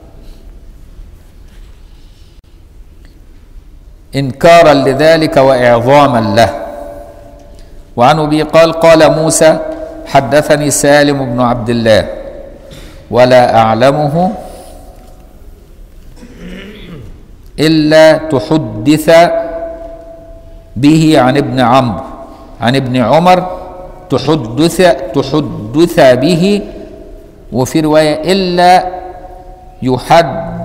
انكارا لذلك واعظاما له وعن ابي قال قال موسى حدثني سالم بن عبد الله ولا اعلمه الا تحدث به عن ابن عمرو عن ابن عمر تحدث تحدث به وفي روايه الا يحد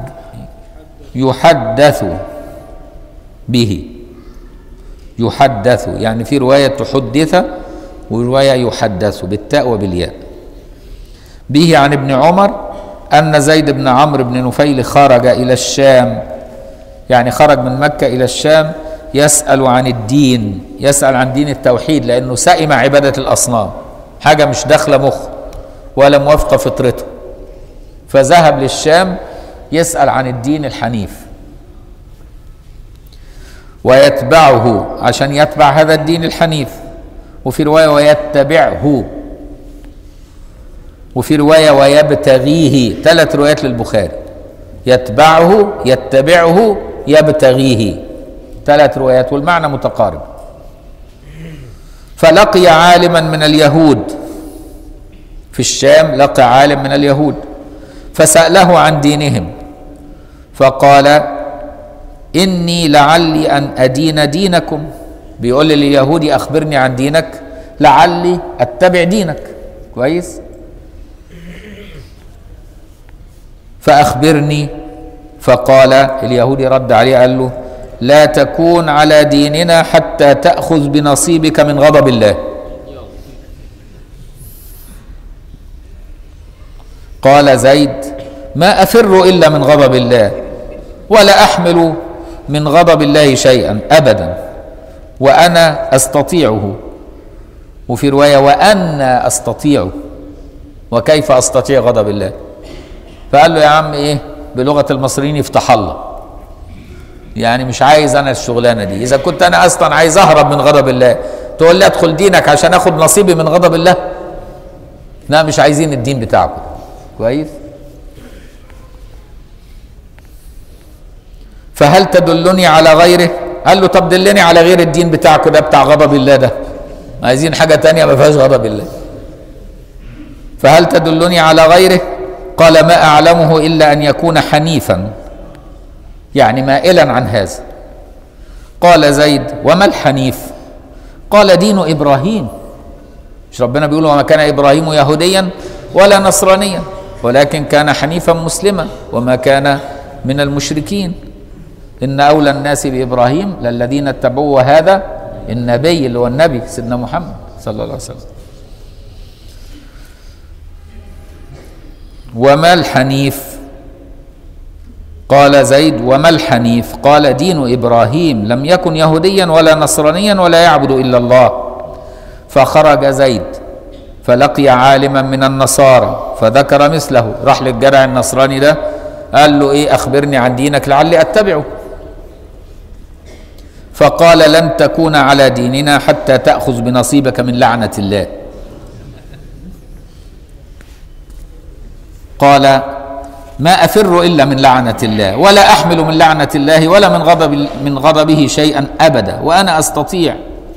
يحدث به يحدث يعني في روايه تحدث وروايه يحدث بالتاء وبالياء به عن ابن عمر ان زيد بن عمرو بن نفيل خرج الى الشام يعني خرج من مكه الى الشام يسال عن الدين يسال عن دين التوحيد لانه سئم عباده الاصنام حاجه مش داخله مخه ولا موافقه فطرته فذهب للشام يسال عن الدين الحنيف ويتبعه عشان يتبع هذا الدين الحنيف وفي روايه ويتبعه وفي روايه ويبتغيه ثلاث روايات للبخاري يتبعه يتبعه يبتغيه ثلاث روايات والمعنى متقارب فلقي عالما من اليهود في الشام لقى عالم من اليهود فسأله عن دينهم فقال إني لعلي أن أدين دينكم بيقول لليهودي أخبرني عن دينك لعلي أتبع دينك كويس فأخبرني فقال اليهودي رد عليه قال له لا تكون على ديننا حتى تأخذ بنصيبك من غضب الله قال زيد ما أفر إلا من غضب الله ولا أحمل من غضب الله شيئا أبدا وأنا أستطيعه وفي رواية وأنا أستطيعه وكيف أستطيع غضب الله فقال له يا عم إيه بلغة المصريين يفتح الله يعني مش عايز أنا الشغلانة دي إذا كنت أنا أصلا عايز أهرب من غضب الله تقول لي أدخل دينك عشان أخد نصيبي من غضب الله لا مش عايزين الدين بتاعكم كويس فهل تدلني على غيره قال له طب دلني على غير الدين بتاعكم ده بتاع غضب الله ده عايزين حاجة تانية ما فيهاش غضب الله فهل تدلني على غيره قال ما أعلمه إلا أن يكون حنيفا يعني مائلا عن هذا قال زيد وما الحنيف قال دين إبراهيم مش ربنا بيقول وما كان إبراهيم يهوديا ولا نصرانيا ولكن كان حنيفا مسلما وما كان من المشركين إن أولى الناس بإبراهيم للذين اتبعوا هذا النبي اللي هو النبي سيدنا محمد صلى الله عليه وسلم وما الحنيف قال زيد وما الحنيف قال دين إبراهيم لم يكن يهوديا ولا نصرانيا ولا يعبد إلا الله فخرج زيد فلقي عالما من النصارى فذكر مثله راح للجدع النصراني ده قال له ايه اخبرني عن دينك لعلي اتبعه فقال لن تكون على ديننا حتى تاخذ بنصيبك من لعنه الله قال ما افر الا من لعنه الله ولا احمل من لعنه الله ولا من غضب من غضبه شيئا ابدا وانا استطيع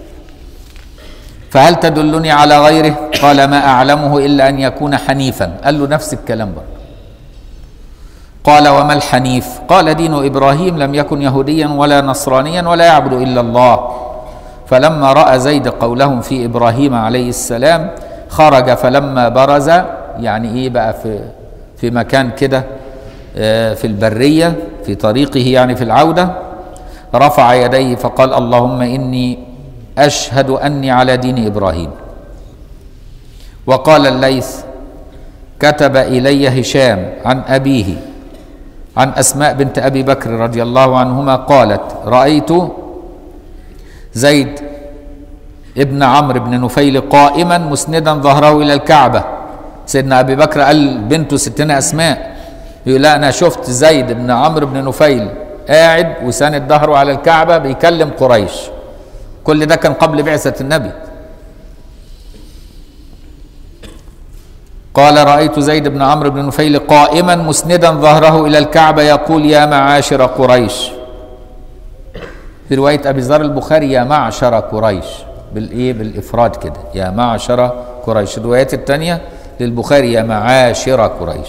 فهل تدلني على غيره قال ما اعلمه الا ان يكون حنيفا قال له نفس الكلام برضه قال وما الحنيف قال دين ابراهيم لم يكن يهوديا ولا نصرانيا ولا يعبد الا الله فلما راى زيد قولهم في ابراهيم عليه السلام خرج فلما برز يعني ايه بقى في في مكان كده آه، في البريه في طريقه يعني في العوده رفع يديه فقال اللهم اني اشهد اني على دين ابراهيم وقال الليث كتب الي هشام عن ابيه عن اسماء بنت ابي بكر رضي الله عنهما قالت رايت زيد ابن عمرو بن نفيل قائما مسندا ظهره الى الكعبه سيدنا ابي بكر قال بنته ستنا اسماء يقول لا انا شفت زيد بن عمرو بن نفيل قاعد وساند ظهره على الكعبه بيكلم قريش كل ده كان قبل بعثه النبي قال رأيت زيد بن عمرو بن نفيل قائما مسندا ظهره إلى الكعبة يقول يا معاشر قريش في رواية أبي ذر البخاري يا معشر قريش بالإيه بالإفراد كده يا معشر قريش الروايات الثانية للبخاري يا معاشر قريش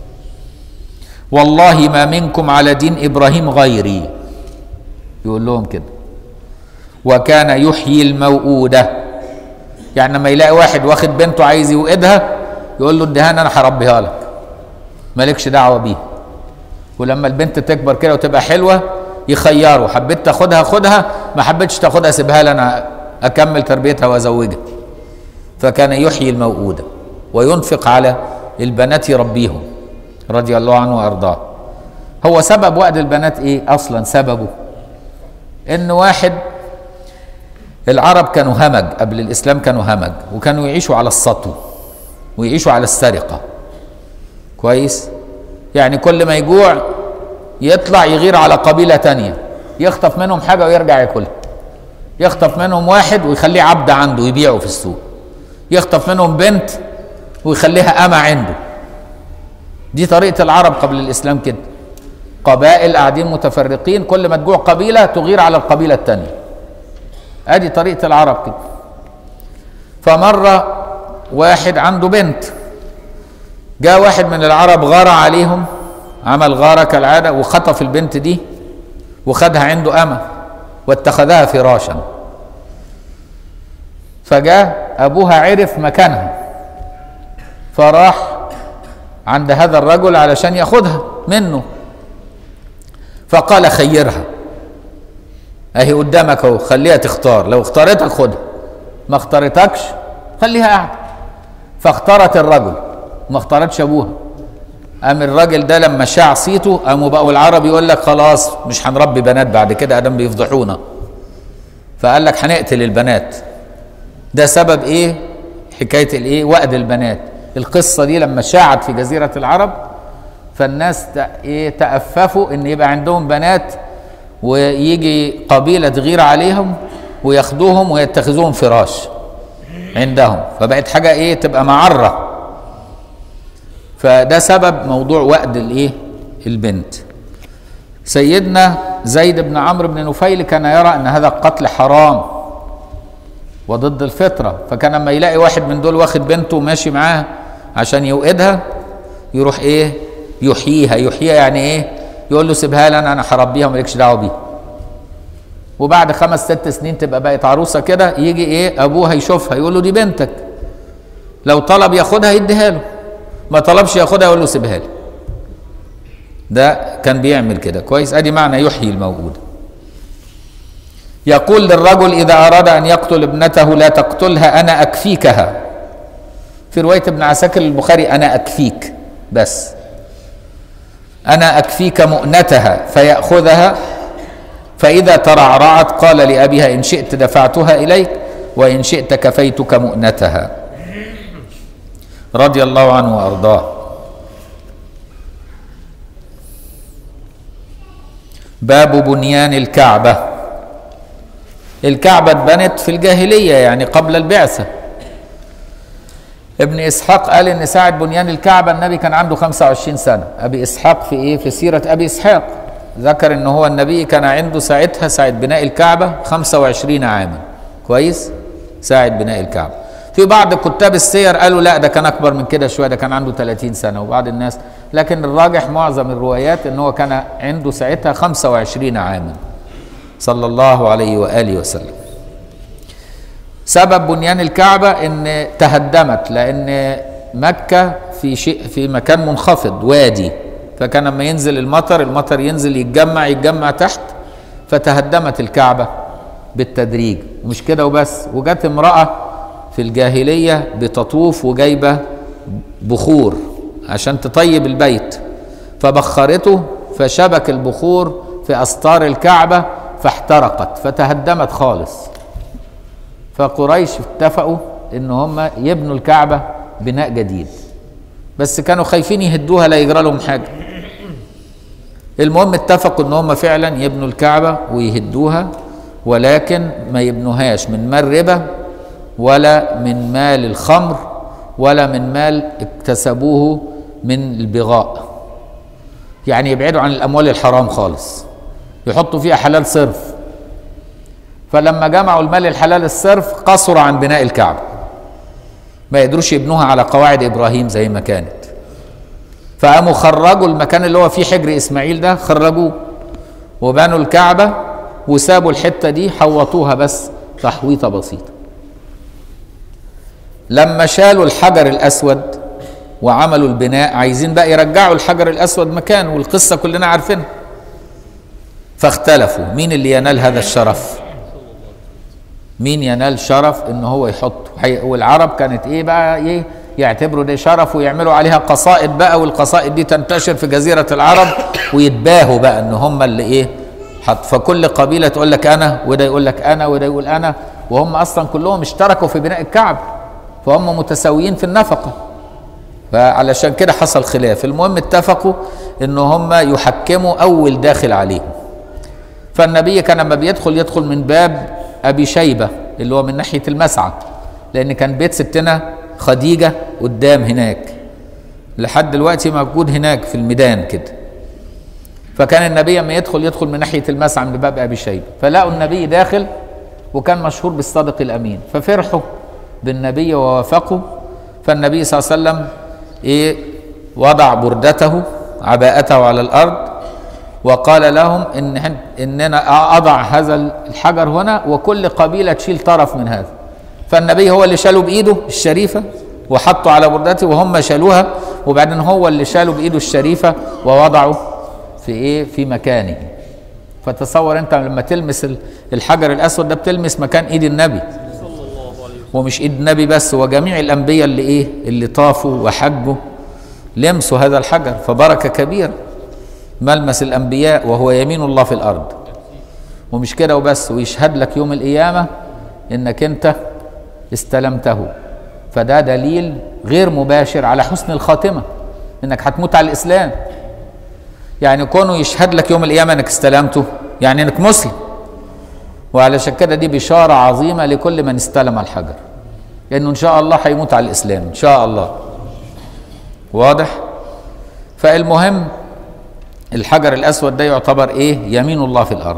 والله ما منكم على دين إبراهيم غيري يقول لهم كده وكان يحيي الموؤودة يعني لما يلاقي واحد واخد بنته عايز يوقدها يقول له اديها انا هربيها لك مالكش دعوه بيها ولما البنت تكبر كده وتبقى حلوه يخيروا حبيت تاخدها خدها ما حبيتش تاخدها سيبها لي انا اكمل تربيتها وازوجها فكان يحيي الموؤوده وينفق على البنات يربيهم رضي الله عنه وارضاه هو سبب وقت البنات ايه اصلا سببه ان واحد العرب كانوا همج قبل الاسلام كانوا همج وكانوا يعيشوا على السطو ويعيشوا على السرقة كويس يعني كل ما يجوع يطلع يغير على قبيلة تانية يخطف منهم حاجة ويرجع ياكلها يخطف منهم واحد ويخليه عبد عنده يبيعه في السوق يخطف منهم بنت ويخليها أمة عنده دي طريقة العرب قبل الإسلام كده قبائل قاعدين متفرقين كل ما تجوع قبيلة تغير على القبيلة التانية ادي طريقة العرب كده فمرة واحد عنده بنت جاء واحد من العرب غار عليهم عمل غارة كالعادة وخطف البنت دي وخدها عنده أمة واتخذها فراشا فجاء أبوها عرف مكانها فراح عند هذا الرجل علشان ياخدها منه فقال خيرها اهي قدامك اهو خليها تختار لو اختارتك خدها ما اختارتكش خليها قاعده فاختارت الرجل ما اختارتش ابوها قام الراجل ده لما شاع صيته قاموا بقوا العرب يقول لك خلاص مش هنربي بنات بعد كده ادم بيفضحونا فقال لك هنقتل البنات ده سبب ايه حكايه الايه وأد البنات القصه دي لما شاعت في جزيره العرب فالناس ت- ايه تأففوا ان يبقى عندهم بنات ويجي قبيله تغير عليهم وياخدوهم ويتخذوهم فراش عندهم فبقت حاجه ايه تبقى معره فده سبب موضوع وأد الايه البنت سيدنا زيد بن عمرو بن نفيل كان يرى ان هذا القتل حرام وضد الفطره فكان لما يلاقي واحد من دول واخد بنته وماشي معاها عشان يوقدها يروح ايه يحييها يحييها يعني ايه يقول له سيبها لي انا انا هربيها ومالكش دعوه بيها وبعد خمس ست سنين تبقى بقت عروسه كده يجي ايه ابوها يشوفها يقول له دي بنتك لو طلب ياخدها يديها له ما طلبش ياخدها يقول له سيبها لي ده كان بيعمل كده كويس ادي معنى يحيي الموجود يقول للرجل اذا اراد ان يقتل ابنته لا تقتلها انا اكفيكها في روايه ابن عساكر البخاري انا اكفيك بس انا اكفيك مؤنتها فياخذها فاذا ترعرعت قال لابيها ان شئت دفعتها اليك وان شئت كفيتك مؤنتها رضي الله عنه وارضاه باب بنيان الكعبه الكعبه اتبنت في الجاهليه يعني قبل البعثه ابن اسحاق قال ان ساعه بنيان الكعبه النبي كان عنده 25 سنه ابي اسحاق في ايه في سيره ابي اسحاق ذكر ان هو النبي كان عنده ساعتها ساعه بناء الكعبه 25 عاما كويس ساعه بناء الكعبه في بعض كتاب السير قالوا لا ده كان اكبر من كده شويه ده كان عنده 30 سنه وبعض الناس لكن الراجح معظم الروايات ان هو كان عنده ساعتها 25 عاما صلى الله عليه واله وسلم سبب بنيان الكعبة ان تهدمت لان مكة في شيء في مكان منخفض وادي فكان لما ينزل المطر المطر ينزل يتجمع يتجمع تحت فتهدمت الكعبة بالتدريج ومش كده وبس وجت امرأة في الجاهلية بتطوف وجايبة بخور عشان تطيب البيت فبخرته فشبك البخور في أستار الكعبة فاحترقت فتهدمت خالص فقريش اتفقوا ان هم يبنوا الكعبة بناء جديد بس كانوا خايفين يهدوها لا يجرى لهم حاجة المهم اتفقوا ان هم فعلا يبنوا الكعبة ويهدوها ولكن ما يبنوهاش من مال ربا ولا من مال الخمر ولا من مال اكتسبوه من البغاء يعني يبعدوا عن الاموال الحرام خالص يحطوا فيها حلال صرف فلما جمعوا المال الحلال الصرف قصروا عن بناء الكعبة ما يقدروش يبنوها على قواعد إبراهيم زي ما كانت فقاموا خرجوا المكان اللي هو فيه حجر إسماعيل ده خرجوه وبنوا الكعبة وسابوا الحتة دي حوطوها بس تحويطة بسيطة لما شالوا الحجر الأسود وعملوا البناء عايزين بقى يرجعوا الحجر الأسود مكانه والقصة كلنا عارفينها فاختلفوا مين اللي ينال هذا الشرف مين ينال شرف ان هو يحطه والعرب كانت ايه بقى ايه يعتبروا ده شرف ويعملوا عليها قصائد بقى والقصائد دي تنتشر في جزيرة العرب ويتباهوا بقى ان هم اللي ايه حط فكل قبيلة تقول لك انا وده يقول لك انا وده يقول انا وهم اصلا كلهم اشتركوا في بناء الكعب فهم متساويين في النفقة فعلشان كده حصل خلاف المهم اتفقوا ان هم يحكموا اول داخل عليهم فالنبي كان لما بيدخل يدخل من باب ابي شيبه اللي هو من ناحيه المسعى لان كان بيت ستنا خديجه قدام هناك لحد دلوقتي موجود هناك في الميدان كده فكان النبي لما يدخل يدخل من ناحيه المسعى من باب ابي شيبه فلقوا النبي داخل وكان مشهور بالصادق الامين ففرحوا بالنبي ووافقوا فالنبي صلى الله عليه وسلم ايه وضع بردته عباءته على الارض وقال لهم ان اننا اضع هذا الحجر هنا وكل قبيله تشيل طرف من هذا فالنبي هو اللي شاله بايده الشريفه وحطه على بردته وهم شالوها وبعدين هو اللي شاله بايده الشريفه ووضعه في ايه في مكانه فتصور انت لما تلمس الحجر الاسود ده بتلمس مكان ايد النبي ومش ايد النبي بس وجميع الانبياء اللي ايه اللي طافوا وحجوا لمسوا هذا الحجر فبركه كبيره ملمس الانبياء وهو يمين الله في الارض ومش كده وبس ويشهد لك يوم القيامه انك انت استلمته فده دليل غير مباشر على حسن الخاتمه انك هتموت على الاسلام يعني كونه يشهد لك يوم القيامه انك استلمته يعني انك مسلم وعلشان كده دي بشاره عظيمه لكل من استلم الحجر لانه ان شاء الله هيموت على الاسلام ان شاء الله واضح فالمهم الحجر الاسود ده يعتبر ايه يمين الله في الارض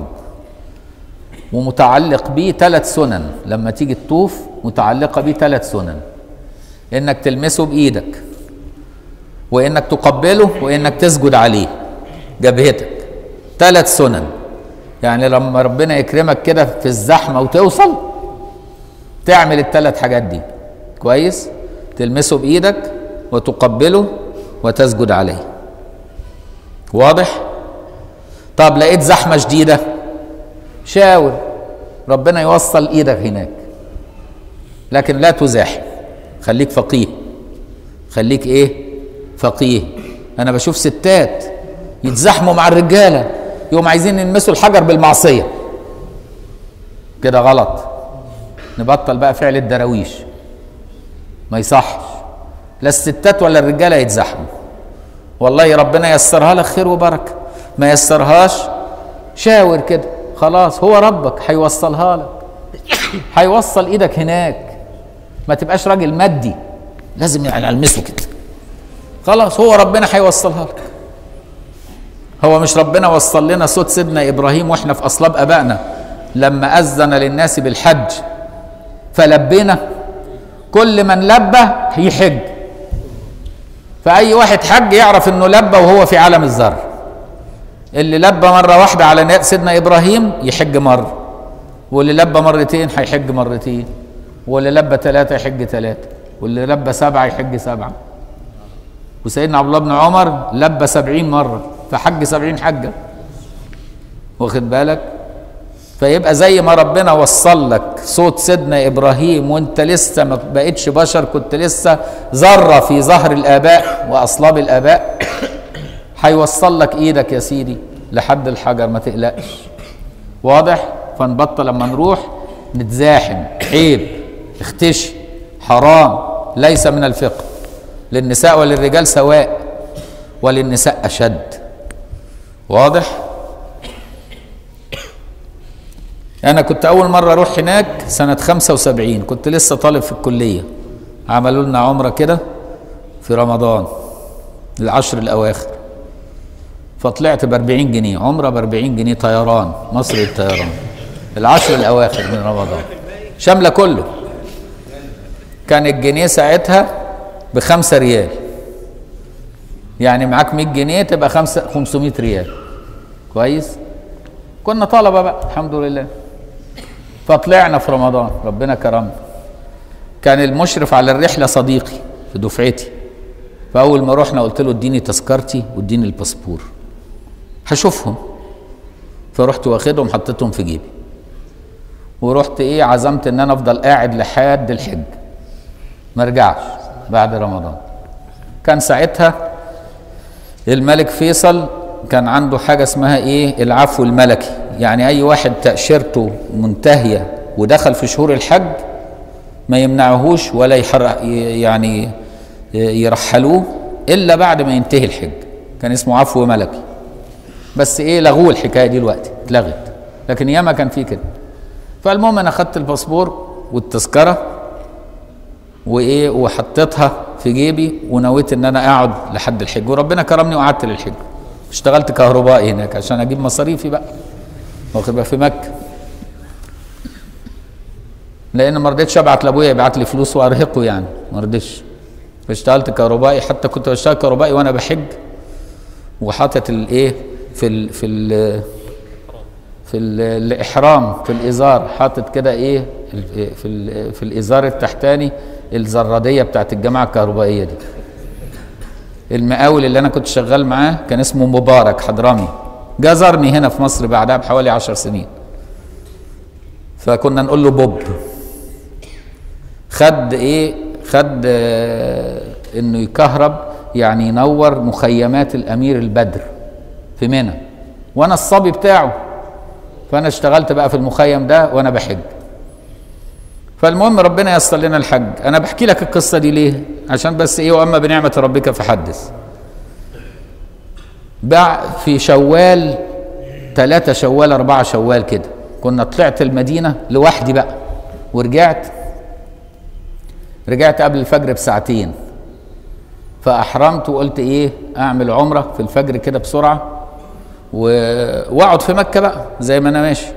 ومتعلق به ثلاث سنن لما تيجي تطوف متعلقه به ثلاث سنن انك تلمسه بايدك وانك تقبله وانك تسجد عليه جبهتك ثلاث سنن يعني لما ربنا يكرمك كده في الزحمه وتوصل تعمل الثلاث حاجات دي كويس تلمسه بايدك وتقبله وتسجد عليه واضح طب لقيت زحمه شديده شاور ربنا يوصل ايدك هناك لكن لا تزاحم خليك فقيه خليك ايه فقيه انا بشوف ستات يتزاحموا مع الرجاله يقوم عايزين يلمسوا الحجر بالمعصيه كده غلط نبطل بقى فعل الدراويش ما يصحش لا الستات ولا الرجاله يتزاحموا والله ربنا يسرها لك خير وبركه ما يسرهاش شاور كده خلاص هو ربك هيوصلها لك هيوصل ايدك هناك ما تبقاش راجل مادي لازم يعني المسه كده خلاص هو ربنا هيوصلها لك هو مش ربنا وصل لنا صوت سيدنا ابراهيم واحنا في اصلاب ابائنا لما اذن للناس بالحج فلبينا كل من لبى يحج فاي واحد حج يعرف انه لبى وهو في عالم الذر اللي لبى مره واحده على سيدنا ابراهيم يحج مره واللي لبى مرتين هيحج مرتين واللي لبى ثلاثة يحج ثلاثة واللي لبى سبعة يحج سبعة وسيدنا عبد الله بن عمر لبى سبعين مرة فحج سبعين حجة واخد بالك فيبقى زي ما ربنا وصل لك صوت سيدنا ابراهيم وانت لسه ما بقتش بشر كنت لسه ذره في ظهر الاباء واصلاب الاباء هيوصل لك ايدك يا سيدي لحد الحجر ما تقلقش واضح فنبطل لما نروح نتزاحم عيب اختشي حرام ليس من الفقه للنساء وللرجال سواء وللنساء اشد واضح انا كنت اول مره اروح هناك سنه 75 كنت لسه طالب في الكليه عملوا لنا عمره كده في رمضان العشر الاواخر فطلعت ب 40 جنيه عمره ب 40 جنيه طيران مصري الطيران العشر الاواخر من رمضان شامله كله كان الجنيه ساعتها بخمسة ريال يعني معاك 100 جنيه تبقى خمسة 500 ريال كويس كنا طلبه بقى الحمد لله فطلعنا في رمضان ربنا كرمنا كان المشرف على الرحله صديقي في دفعتي فاول ما رحنا قلت له اديني تذكرتي واديني الباسبور هشوفهم فرحت واخدهم حطيتهم في جيبي ورحت ايه عزمت ان انا افضل قاعد لحد الحج ما ارجعش بعد رمضان كان ساعتها الملك فيصل كان عنده حاجه اسمها ايه العفو الملكي يعني اي واحد تاشيرته منتهيه ودخل في شهور الحج ما يمنعهوش ولا يحر يعني يرحلوه الا بعد ما ينتهي الحج كان اسمه عفو ملكي بس ايه لغوه الحكايه دي دلوقتي اتلغت لكن ياما كان في كده فالمهم انا خدت الباسبور والتذكره وايه وحطيتها في جيبي ونويت ان انا اقعد لحد الحج وربنا كرمني وقعدت للحج اشتغلت كهربائي هناك عشان اجيب مصاريفي بقى واخد بقى في مكه لان ما رضيتش ابعت لابويا يبعت لي فلوس وارهقه يعني ما رضيتش فاشتغلت كهربائي حتى كنت بشتغل كهربائي وانا بحج وحاطط الايه في ال في ال في ال الاحرام في الازار حاطط كده ايه في ال في الازار التحتاني الزراديه بتاعت الجامعه الكهربائيه دي المقاول اللي انا كنت شغال معاه كان اسمه مبارك حضرمي جزرني هنا في مصر بعدها بحوالي عشر سنين فكنا نقول له بوب خد ايه خد آه انه يكهرب يعني ينور مخيمات الامير البدر في منى وانا الصبي بتاعه فانا اشتغلت بقى في المخيم ده وانا بحج فالمهم ربنا ييسر لنا الحج انا بحكي لك القصه دي ليه عشان بس ايه واما بنعمه ربك فحدث بع في شوال ثلاثة شوال أربعة شوال كده كنا طلعت المدينة لوحدي بقى ورجعت رجعت قبل الفجر بساعتين فأحرمت وقلت إيه أعمل عمرة في الفجر كده بسرعة واقعد في مكة بقى زي ما أنا ماشي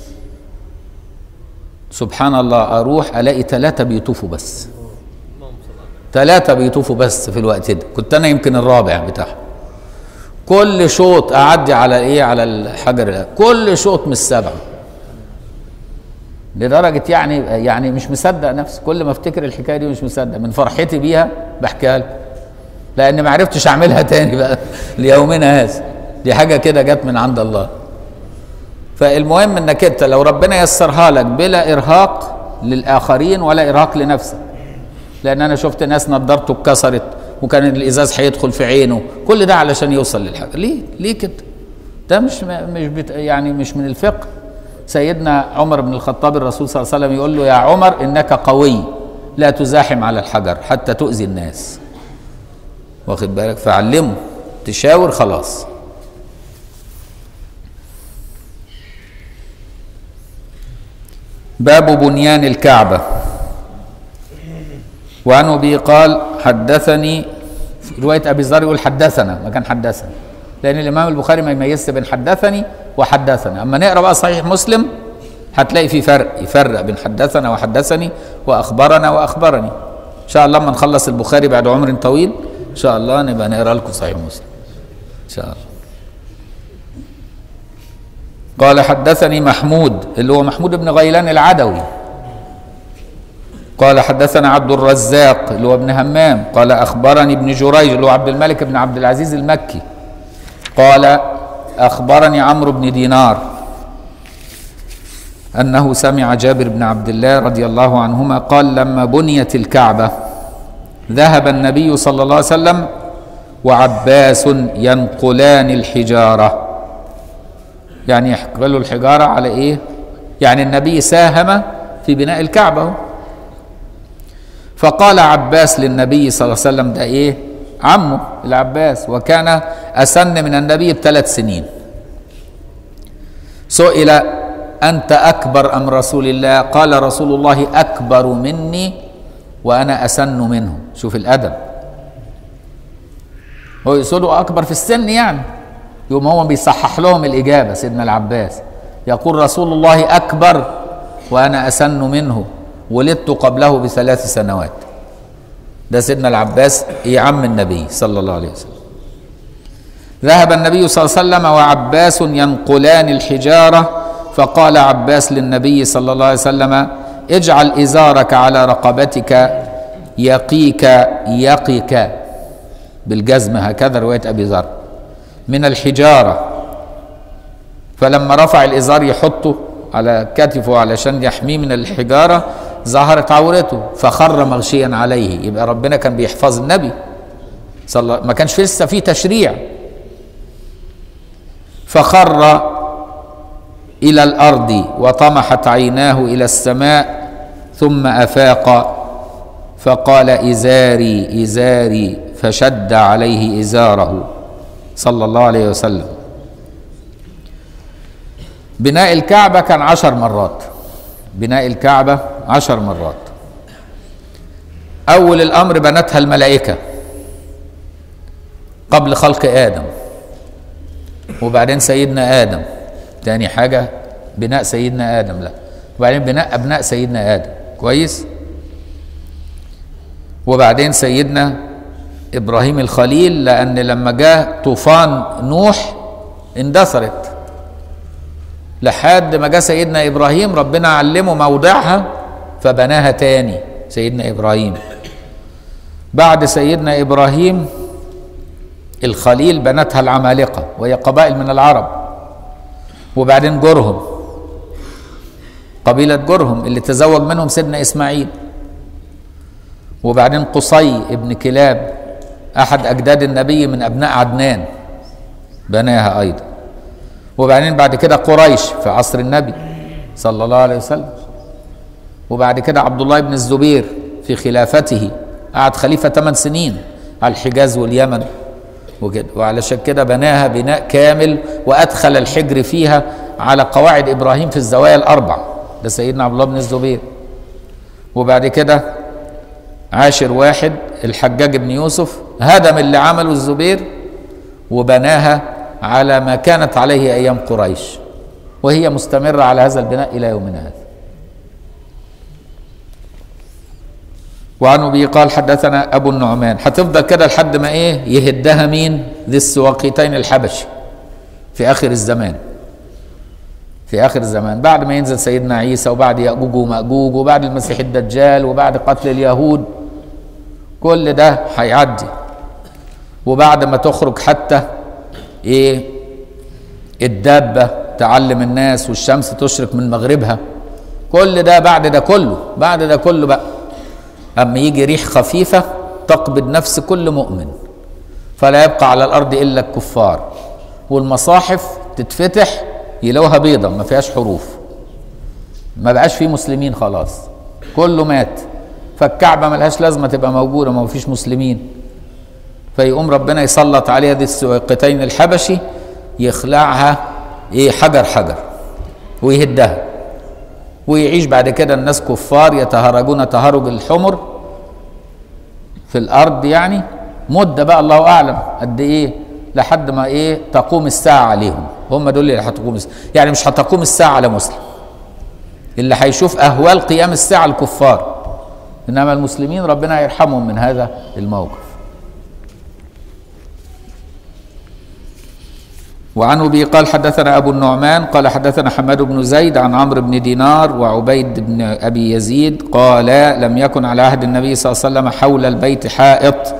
سبحان الله اروح الاقي ثلاثه بيطوفوا بس ثلاثه بيطوفوا بس في الوقت ده كنت انا يمكن الرابع بتاعهم كل شوط اعدي على ايه على الحجر ده كل شوط من السبعه لدرجه يعني يعني مش مصدق نفسي كل ما افتكر الحكايه دي مش مصدق من فرحتي بيها بحكيها لكم لان ما عرفتش اعملها تاني بقى ليومنا هذا دي حاجه كده جت من عند الله فالمهم انك انت لو ربنا يسرها لك بلا ارهاق للاخرين ولا ارهاق لنفسك لان انا شفت ناس نضارته اتكسرت وكان الازاز هيدخل في عينه كل ده علشان يوصل للحاجه ليه ليه كده ده مش مش بت يعني مش من الفقه سيدنا عمر بن الخطاب الرسول صلى الله عليه وسلم يقول له يا عمر انك قوي لا تزاحم على الحجر حتى تؤذي الناس واخد بالك فعلمه تشاور خلاص باب بنيان الكعبة وعن أبي قال حدثني في رواية أبي ذر يقول حدثنا ما كان حدثنا لأن الإمام البخاري ما يميزش بين حدثني وحدثنا أما نقرأ بقى صحيح مسلم هتلاقي في فرق يفرق بين حدثنا وحدثني وأخبرنا وأخبرني إن شاء الله لما نخلص البخاري بعد عمر طويل إن شاء الله نبقى نقرأ لكم صحيح مسلم إن شاء الله قال حدثني محمود اللي هو محمود بن غيلان العدوي قال حدثنا عبد الرزاق اللي هو ابن همام قال اخبرني ابن جريج اللي هو عبد الملك بن عبد العزيز المكي قال اخبرني عمرو بن دينار انه سمع جابر بن عبد الله رضي الله عنهما قال لما بنيت الكعبه ذهب النبي صلى الله عليه وسلم وعباس ينقلان الحجاره يعني يحقلوا الحجاره على ايه يعني النبي ساهم في بناء الكعبه فقال عباس للنبي صلى الله عليه وسلم ده ايه عمه العباس وكان اسن من النبي بثلاث سنين سئل انت اكبر ام رسول الله قال رسول الله اكبر مني وانا اسن منه شوف الادب هو يقصده اكبر في السن يعني يوم هو بيصحح لهم الاجابه سيدنا العباس يقول رسول الله اكبر وانا اسن منه ولدت قبله بثلاث سنوات ده سيدنا العباس يا عم النبي صلى الله عليه وسلم ذهب النبي صلى الله عليه وسلم وعباس ينقلان الحجاره فقال عباس للنبي صلى الله عليه وسلم اجعل ازارك على رقبتك يقيك يقيك بالجزم هكذا روايه ابي ذر من الحجاره فلما رفع الازار يحطه على كتفه علشان يحميه من الحجاره ظهرت عورته فخر مغشيا عليه يبقى ربنا كان بيحفظ النبي صلى ما كانش لسه في تشريع فخر الى الارض وطمحت عيناه الى السماء ثم افاق فقال ازاري ازاري فشد عليه ازاره صلى الله عليه وسلم بناء الكعبه كان عشر مرات بناء الكعبه عشر مرات اول الامر بنتها الملائكه قبل خلق ادم وبعدين سيدنا ادم تاني حاجه بناء سيدنا ادم لا وبعدين بناء ابناء سيدنا ادم كويس وبعدين سيدنا ابراهيم الخليل لان لما جاء طوفان نوح اندثرت لحد ما جاء سيدنا ابراهيم ربنا علمه موضعها فبناها تاني سيدنا ابراهيم بعد سيدنا ابراهيم الخليل بنتها العمالقه وهي قبائل من العرب وبعدين جرهم قبيله جرهم اللي تزوج منهم سيدنا اسماعيل وبعدين قصي ابن كلاب احد اجداد النبي من ابناء عدنان بناها ايضا وبعدين بعد كده قريش في عصر النبي صلى الله عليه وسلم وبعد كده عبد الله بن الزبير في خلافته قعد خليفة 8 سنين على الحجاز واليمن وكده وعلشان كده بناها بناء كامل وأدخل الحجر فيها على قواعد إبراهيم في الزوايا الأربع ده سيدنا عبد الله بن الزبير وبعد كده عاشر واحد الحجاج بن يوسف هدم اللي عمله الزبير وبناها على ما كانت عليه ايام قريش وهي مستمره على هذا البناء الى يومنا هذا وعن ابي قال حدثنا ابو النعمان هتفضل كده لحد ما ايه يهدها مين ذي السواقيتين الحبشي في اخر الزمان في اخر الزمان بعد ما ينزل سيدنا عيسى وبعد ياجوج وماجوج وبعد المسيح الدجال وبعد قتل اليهود كل ده هيعدي وبعد ما تخرج حتى ايه الدابه تعلم الناس والشمس تشرق من مغربها كل ده بعد ده كله بعد ده كله بقى اما يجي ريح خفيفه تقبض نفس كل مؤمن فلا يبقى على الارض الا الكفار والمصاحف تتفتح يلاقوها بيضة ما فيهاش حروف ما بقاش فيه مسلمين خلاص كله مات فالكعبة ملهاش لازمة تبقى موجودة ما فيش مسلمين فيقوم ربنا يسلط عليها دي السويقتين الحبشي يخلعها ايه حجر حجر ويهدها ويعيش بعد كده الناس كفار يتهرجون تهرج الحمر في الارض يعني مده بقى الله اعلم قد ايه لحد ما ايه تقوم الساعه عليهم هم دول اللي هتقوم الساعة. يعني مش هتقوم الساعه على مسلم اللي هيشوف اهوال قيام الساعه الكفار انما المسلمين ربنا يرحمهم من هذا الموقف وعن ابي قال حدثنا ابو النعمان قال حدثنا حماد بن زيد عن عمرو بن دينار وعبيد بن ابي يزيد قال لم يكن على عهد النبي صلى الله عليه وسلم حول البيت حائط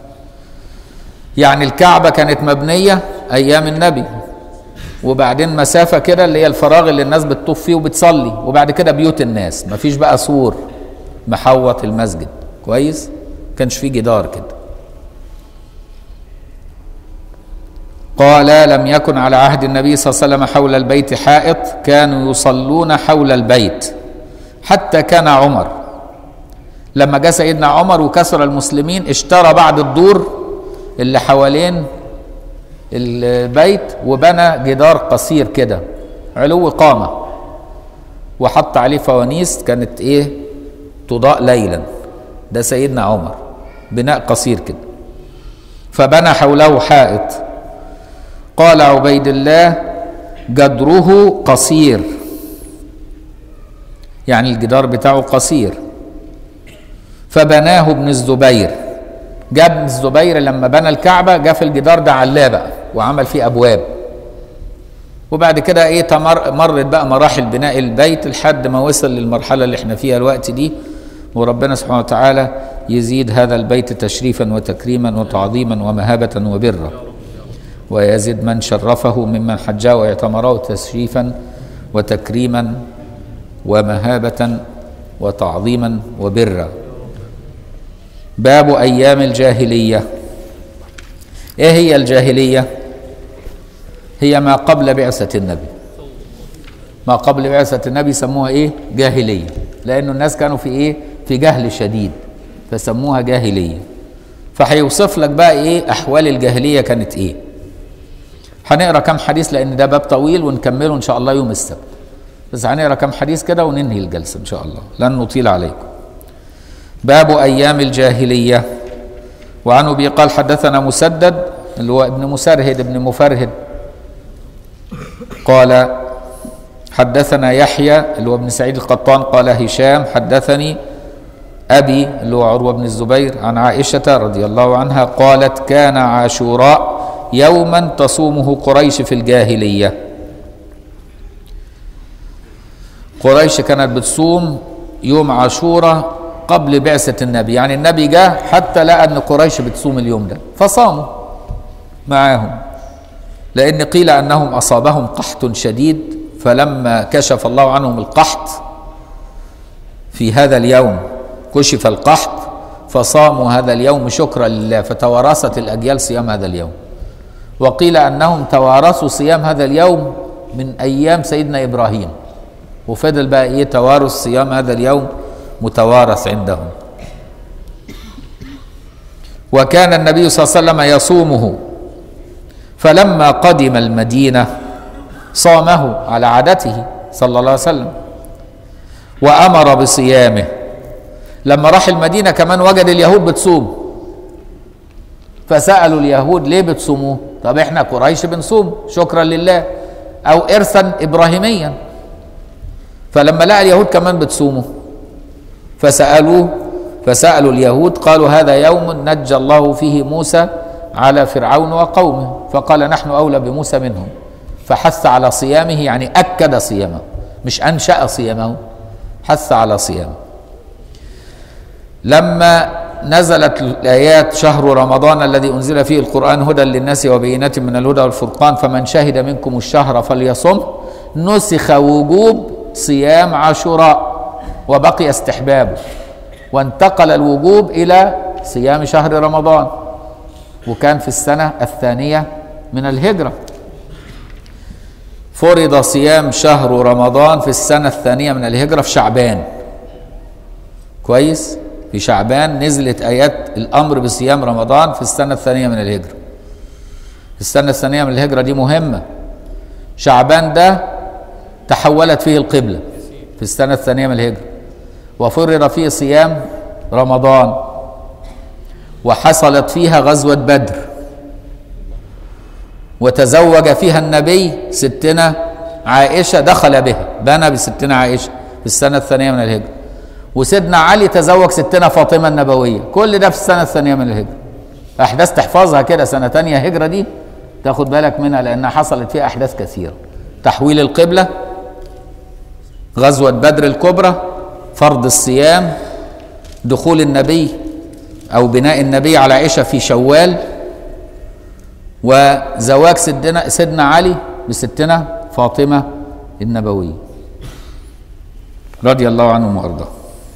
يعني الكعبه كانت مبنيه ايام النبي وبعدين مسافه كده اللي هي الفراغ اللي الناس بتطوف فيه وبتصلي وبعد كده بيوت الناس مفيش بقى سور محوط المسجد كويس كانش فيه جدار كده قال لم يكن على عهد النبي صلى الله عليه وسلم حول البيت حائط كانوا يصلون حول البيت حتى كان عمر لما جاء سيدنا عمر وكسر المسلمين اشترى بعض الدور اللي حوالين البيت وبنى جدار قصير كده علو قامة وحط عليه فوانيس كانت ايه تضاء ليلا ده سيدنا عمر بناء قصير كده فبنى حوله حائط قال عبيد الله جدره قصير يعني الجدار بتاعه قصير فبناه ابن الزبير جاب ابن الزبير لما بنى الكعبة جاب في الجدار ده علاه بقى وعمل فيه أبواب وبعد كده ايه تمر مرت بقى مراحل بناء البيت لحد ما وصل للمرحلة اللي احنا فيها الوقت دي وربنا سبحانه وتعالى يزيد هذا البيت تشريفا وتكريما وتعظيما ومهابة وبرا ويزيد من شرفه ممن حجاه واعتمره تشريفا وتكريما ومهابة وتعظيما وبرا باب أيام الجاهلية إيه هي الجاهلية؟ هي ما قبل بعثة النبي ما قبل بعثة النبي سموها إيه؟ جاهلية لأنه الناس كانوا في إيه؟ في جهل شديد فسموها جاهلية فهيوصف لك بقى إيه أحوال الجاهلية كانت إيه هنقرا كم حديث لان ده باب طويل ونكمله ان شاء الله يوم السبت بس هنقرا كم حديث كده وننهي الجلسه ان شاء الله لن نطيل عليكم باب ايام الجاهليه وعن ابي قال حدثنا مسدد اللي هو ابن مسرهد ابن مفرهد قال حدثنا يحيى اللي هو ابن سعيد القطان قال هشام حدثني ابي اللي هو عروه بن الزبير عن عائشه رضي الله عنها قالت كان عاشوراء يوما تصومه قريش في الجاهليه قريش كانت بتصوم يوم عاشوراء قبل بعثة النبي يعني النبي جاء حتى لقى أن قريش بتصوم اليوم ده فصاموا معاهم لأن قيل أنهم أصابهم قحط شديد فلما كشف الله عنهم القحط في هذا اليوم كشف القحط فصاموا هذا اليوم شكرا لله فتوارثت الأجيال صيام هذا اليوم وقيل أنهم توارثوا صيام هذا اليوم من أيام سيدنا إبراهيم وفضل بقى إيه توارث صيام هذا اليوم متوارث عندهم وكان النبي صلى الله عليه وسلم يصومه فلما قدم المدينة صامه على عادته صلى الله عليه وسلم وأمر بصيامه لما راح المدينة كمان وجد اليهود بتصوم فسألوا اليهود ليه بتصوموه طب احنا قريش بنصوم شكرا لله او ارثا ابراهيميا فلما لقى اليهود كمان بتصوموا فسألوه فسألوا اليهود قالوا هذا يوم نجى الله فيه موسى على فرعون وقومه فقال نحن أولى بموسى منهم فحث على صيامه يعني أكد صيامه مش أنشأ صيامه حث على صيامه لما نزلت الآيات شهر رمضان الذي أنزل فيه القرآن هدى للناس وبينات من الهدى والفرقان فمن شهد منكم الشهر فليصم نسخ وجوب صيام عاشوراء وبقي استحبابه وانتقل الوجوب إلى صيام شهر رمضان وكان في السنة الثانية من الهجرة فرض صيام شهر رمضان في السنة الثانية من الهجرة في شعبان كويس في شعبان نزلت آيات الأمر بصيام رمضان في السنة الثانية من الهجرة السنة الثانية من الهجرة دي مهمة شعبان ده تحولت فيه القبلة في السنة الثانية من الهجرة وفرض فيه صيام رمضان وحصلت فيها غزوة بدر وتزوج فيها النبي ستنا عائشة دخل بها بنى بستنا عائشة في السنة الثانية من الهجرة وسيدنا علي تزوج ستنا فاطمة النبوية كل ده في السنة الثانية من الهجرة أحداث تحفظها كده سنة تانية هجرة دي تاخد بالك منها لأنها حصلت فيها أحداث كثيرة تحويل القبلة غزوة بدر الكبرى فرض الصيام دخول النبي أو بناء النبي على عائشة في شوال وزواج سيدنا سيدنا علي بستنا فاطمة النبوية رضي الله عنهم وارضاه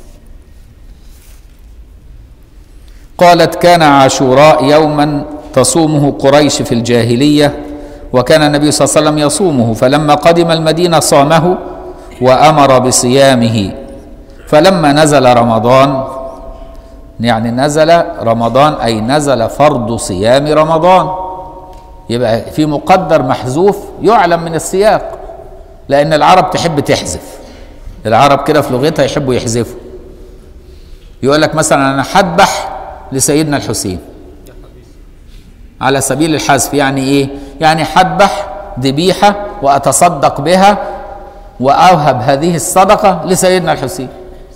قالت كان عاشوراء يوما تصومه قريش في الجاهليه وكان النبي صلى الله عليه وسلم يصومه فلما قدم المدينه صامه وامر بصيامه فلما نزل رمضان يعني نزل رمضان اي نزل فرض صيام رمضان يبقى في مقدر محذوف يعلم من السياق لان العرب تحب تحذف العرب كده في لغتها يحبوا يحذفوا يقول لك مثلا انا هذبح لسيدنا الحسين على سبيل الحذف يعني ايه يعني هذبح ذبيحه واتصدق بها واوهب هذه الصدقه لسيدنا الحسين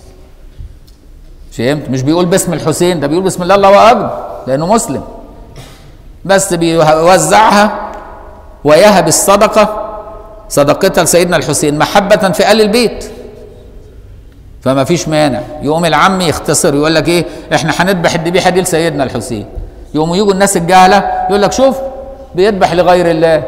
فهمت مش بيقول باسم الحسين ده بيقول بسم الله الله اكبر لانه مسلم بس بيوزعها ويهب الصدقه صدقتها لسيدنا الحسين محبه في ال البيت فما فيش مانع يقوم العم يختصر يقول لك ايه احنا هنذبح الذبيحه دي لسيدنا الحسين يقوموا يجوا الناس الجهله يقول لك شوف بيذبح لغير الله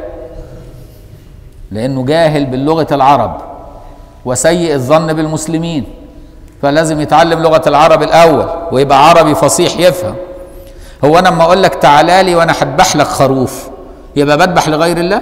لانه جاهل باللغه العرب وسيء الظن بالمسلمين فلازم يتعلم لغه العرب الاول ويبقى عربي فصيح يفهم هو انا اما اقول لك تعالى لي وانا هذبح لك خروف يبقى بذبح لغير الله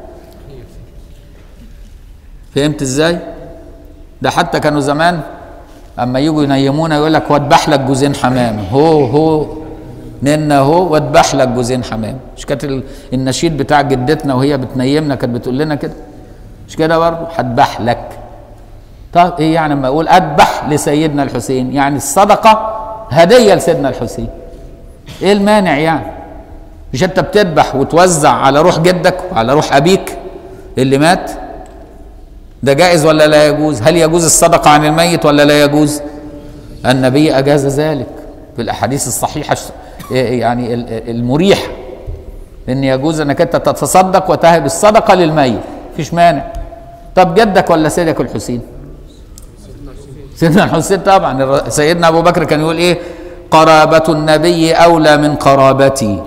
فهمت ازاي ده حتى كانوا زمان اما يجوا ينيمونا يقول لك واذبح لك جوزين حمام هو هو ننا هو واذبح لك جوزين حمام مش كانت ال- النشيد بتاع جدتنا وهي بتنيمنا كانت بتقول لنا كده مش كده برضه هذبح لك طب ايه يعني لما اقول اذبح لسيدنا الحسين يعني الصدقه هديه لسيدنا الحسين ايه المانع يعني مش انت بتذبح وتوزع على روح جدك وعلى روح ابيك اللي مات ده جائز ولا لا يجوز هل يجوز الصدقة عن الميت ولا لا يجوز النبي أجاز ذلك في الأحاديث الصحيحة يعني ال- المريحة إن يجوز أنك أنت تتصدق وتهب الصدقة للميت مفيش مانع طب جدك ولا سيدك الحسين سيدنا الحسين طبعا الر- سيدنا أبو بكر كان يقول إيه قرابة النبي أولى من قرابتي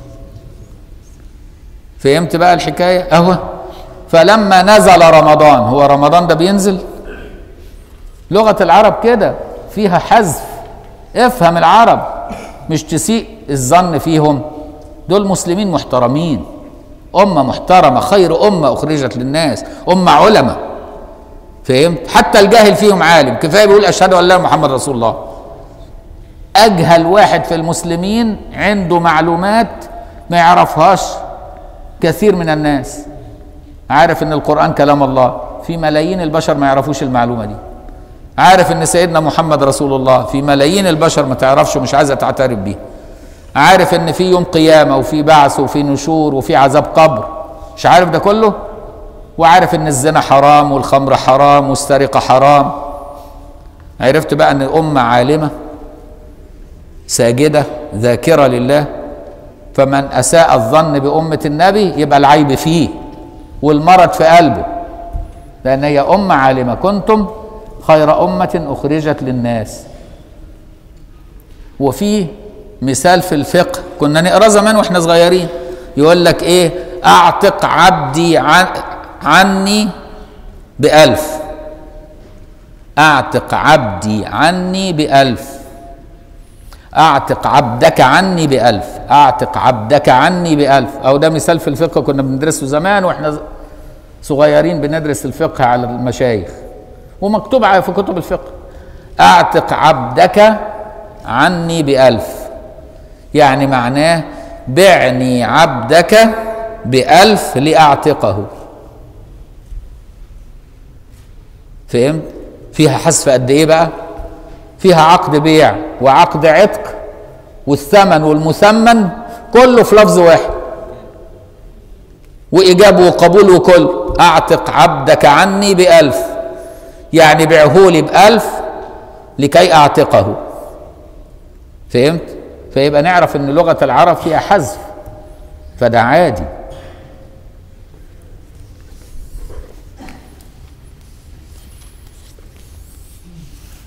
فهمت بقى الحكاية أهو فلما نزل رمضان هو رمضان ده بينزل لغة العرب كده فيها حذف افهم العرب مش تسيء الظن فيهم دول مسلمين محترمين أمة محترمة خير أمة أخرجت للناس أمة علماء فهمت حتى الجاهل فيهم عالم كفاية بيقول أشهد أن لا محمد رسول الله أجهل واحد في المسلمين عنده معلومات ما يعرفهاش كثير من الناس عارف ان القرآن كلام الله في ملايين البشر ما يعرفوش المعلومة دي عارف ان سيدنا محمد رسول الله في ملايين البشر ما تعرفش ومش عايزة تعترف بيه عارف ان في يوم قيامة وفي بعث وفي نشور وفي عذاب قبر مش عارف ده كله وعارف ان الزنا حرام والخمر حرام والسرقة حرام عرفت بقى ان أمة عالمة ساجدة ذاكرة لله فمن أساء الظن بأمة النبي يبقى العيب فيه والمرض في قلبه لأن هي أمة عالمة كنتم خير أمة أخرجت للناس وفي مثال في الفقه كنا نقرا زمان واحنا صغيرين يقول لك ايه اعتق عبدي عن عني بألف اعتق عبدي عني بألف اعتق عبدك عني بألف اعتق عبدك عني بألف او ده مثال في الفقه كنا بندرسه زمان واحنا صغيرين بندرس الفقه على المشايخ ومكتوب على- في كتب الفقه اعتق عبدك عني بألف يعني معناه بعني عبدك بألف لأعتقه فهمت فيها حذف قد ايه بقى فيها عقد بيع وعقد عتق والثمن والمثمن كله في لفظ واحد وإجاب وقبول وكل أعتق عبدك عني بألف يعني بعهولي بألف لكي أعتقه فهمت؟ فيبقى نعرف ان لغه العرب فيها حذف فده عادي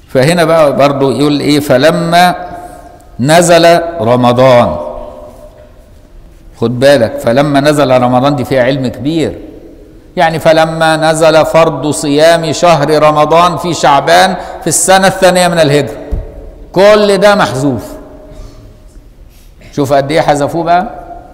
فهنا بقى برضو يقول ايه فلما نزل رمضان خد بالك فلما نزل رمضان دي فيها علم كبير يعني فلما نزل فرض صيام شهر رمضان في شعبان في السنة الثانية من الهجرة كل ده محذوف شوف قد ايه حذفوه بقى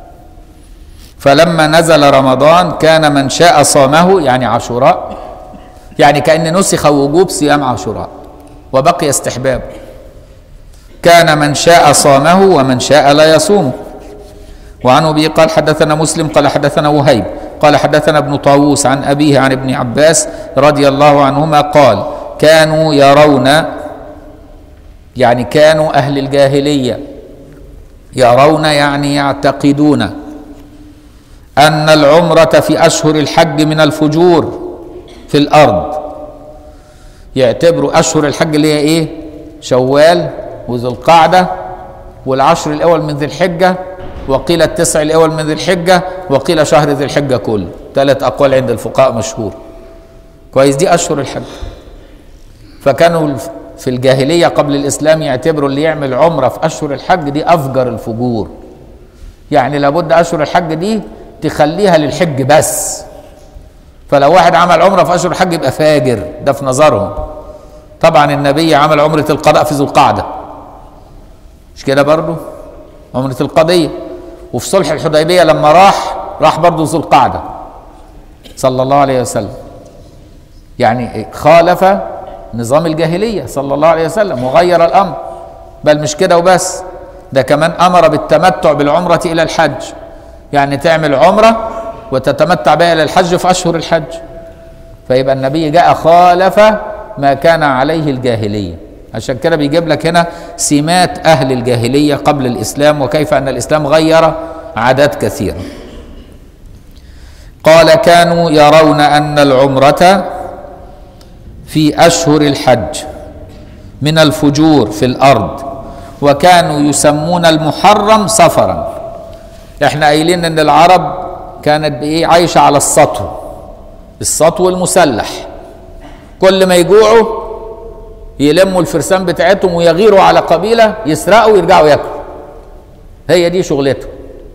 فلما نزل رمضان كان من شاء صامه يعني عاشوراء يعني كأن نسخ وجوب صيام عاشوراء وبقي استحباب كان من شاء صامه ومن شاء لا يصومه وعن ابي قال حدثنا مسلم قال حدثنا وهيب قال حدثنا ابن طاووس عن ابيه عن ابن عباس رضي الله عنهما قال كانوا يرون يعني كانوا اهل الجاهليه يرون يعني يعتقدون ان العمره في اشهر الحج من الفجور في الارض يعتبروا اشهر الحج اللي هي ايه شوال وذو القعده والعشر الاول من ذي الحجه وقيل التسع الاول من ذي الحجه وقيل شهر ذي الحجه كله ثلاث اقوال عند الفقهاء مشهور كويس دي اشهر الحج فكانوا في الجاهليه قبل الاسلام يعتبروا اللي يعمل عمره في اشهر الحج دي افجر الفجور يعني لابد اشهر الحج دي تخليها للحج بس فلو واحد عمل عمره في اشهر الحج يبقى فاجر ده في نظرهم طبعا النبي عمل عمره القضاء في ذو القعده مش كده برضه عمره القضيه وفي صلح الحديبيه لما راح راح برضه ذو القعده صلى الله عليه وسلم يعني خالف نظام الجاهليه صلى الله عليه وسلم وغير الامر بل مش كده وبس ده كمان امر بالتمتع بالعمره الى الحج يعني تعمل عمره وتتمتع بها الى الحج في اشهر الحج فيبقى النبي جاء خالف ما كان عليه الجاهليه عشان كده بيجيب لك هنا سمات اهل الجاهليه قبل الاسلام وكيف ان الاسلام غير عادات كثيره قال كانوا يرون ان العمره في اشهر الحج من الفجور في الارض وكانوا يسمون المحرم سفرا احنا قايلين ان العرب كانت بايه عايشه على السطو السطو المسلح كل ما يجوعوا يلموا الفرسان بتاعتهم ويغيروا على قبيله يسرقوا ويرجعوا ياكلوا هي دي شغلتهم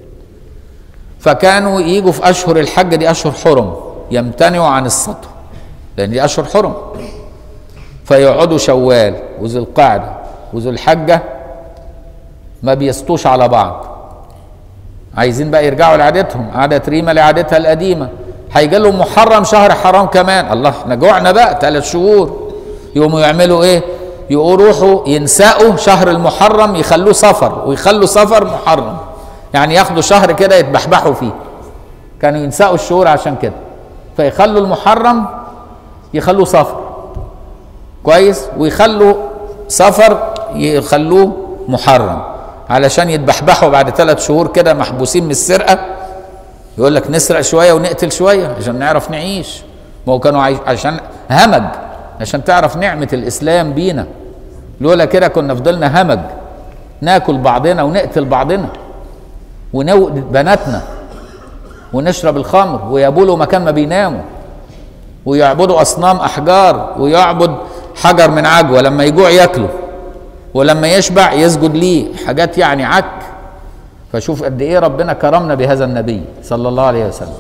فكانوا يجوا في اشهر الحج دي اشهر حرم يمتنعوا عن السطو لان دي اشهر حرم فيقعدوا شوال وذو القعده وذو الحجه ما بيسطوش على بعض عايزين بقى يرجعوا لعادتهم عادة ريما لعادتها القديمة هيجي لهم محرم شهر حرام كمان الله احنا جوعنا بقى ثلاث شهور يقوموا يعملوا ايه يروحوا ينسقوا شهر المحرم يخلوه سفر ويخلوا سفر محرم يعني ياخدوا شهر كده يتبحبحوا فيه كانوا ينسقوا الشهور عشان كده فيخلوا المحرم يخلوه سفر كويس ويخلوا سفر يخلوه محرم علشان يتبحبحوا بعد ثلاث شهور كده محبوسين من السرقه يقول لك نسرق شويه ونقتل شويه عشان نعرف نعيش ما هو كانوا عايش عشان همج عشان تعرف نعمه الاسلام بينا لولا كده كنا فضلنا همج ناكل بعضنا ونقتل بعضنا ونوقد بناتنا ونشرب الخمر ويبولوا مكان ما بيناموا ويعبدوا اصنام احجار ويعبد حجر من عجوه لما يجوع ياكله ولما يشبع يسجد ليه حاجات يعني عك فشوف قد ايه ربنا كرمنا بهذا النبي صلى الله عليه وسلم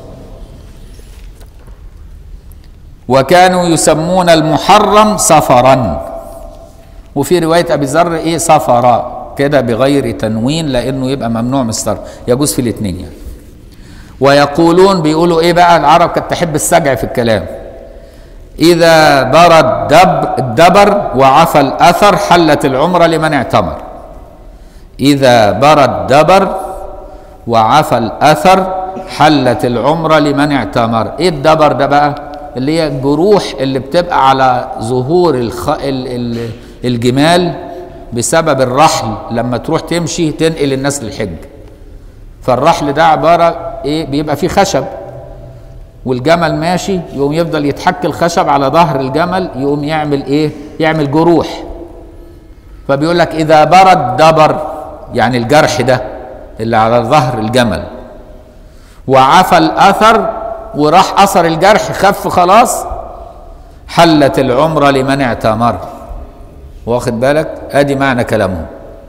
وكانوا يسمون المحرم سفرا وفي روايه ابي ذر ايه سفرا كده بغير تنوين لانه يبقى ممنوع من الصرف يجوز في الاثنين يعني ويقولون بيقولوا ايه بقى العرب كانت تحب السجع في الكلام إذا برى الدب الدبر وعفى الأثر حلت العمرة لمن اعتمر إذا برى الدبر وعفى الأثر حلت العمرة لمن اعتمر إيه الدبر ده بقى اللي هي الجروح اللي بتبقى على ظهور الخ... ال... ال... الجمال بسبب الرحل لما تروح تمشي تنقل الناس للحج فالرحل ده عبارة إيه بيبقى فيه خشب والجمل ماشي يقوم يفضل يتحك الخشب على ظهر الجمل يقوم يعمل ايه يعمل جروح فبيقول لك اذا برد دبر يعني الجرح ده اللي على ظهر الجمل وعفى الاثر وراح اثر الجرح خف خلاص حلت العمره لمن اعتمر واخد بالك ادي معنى كلامهم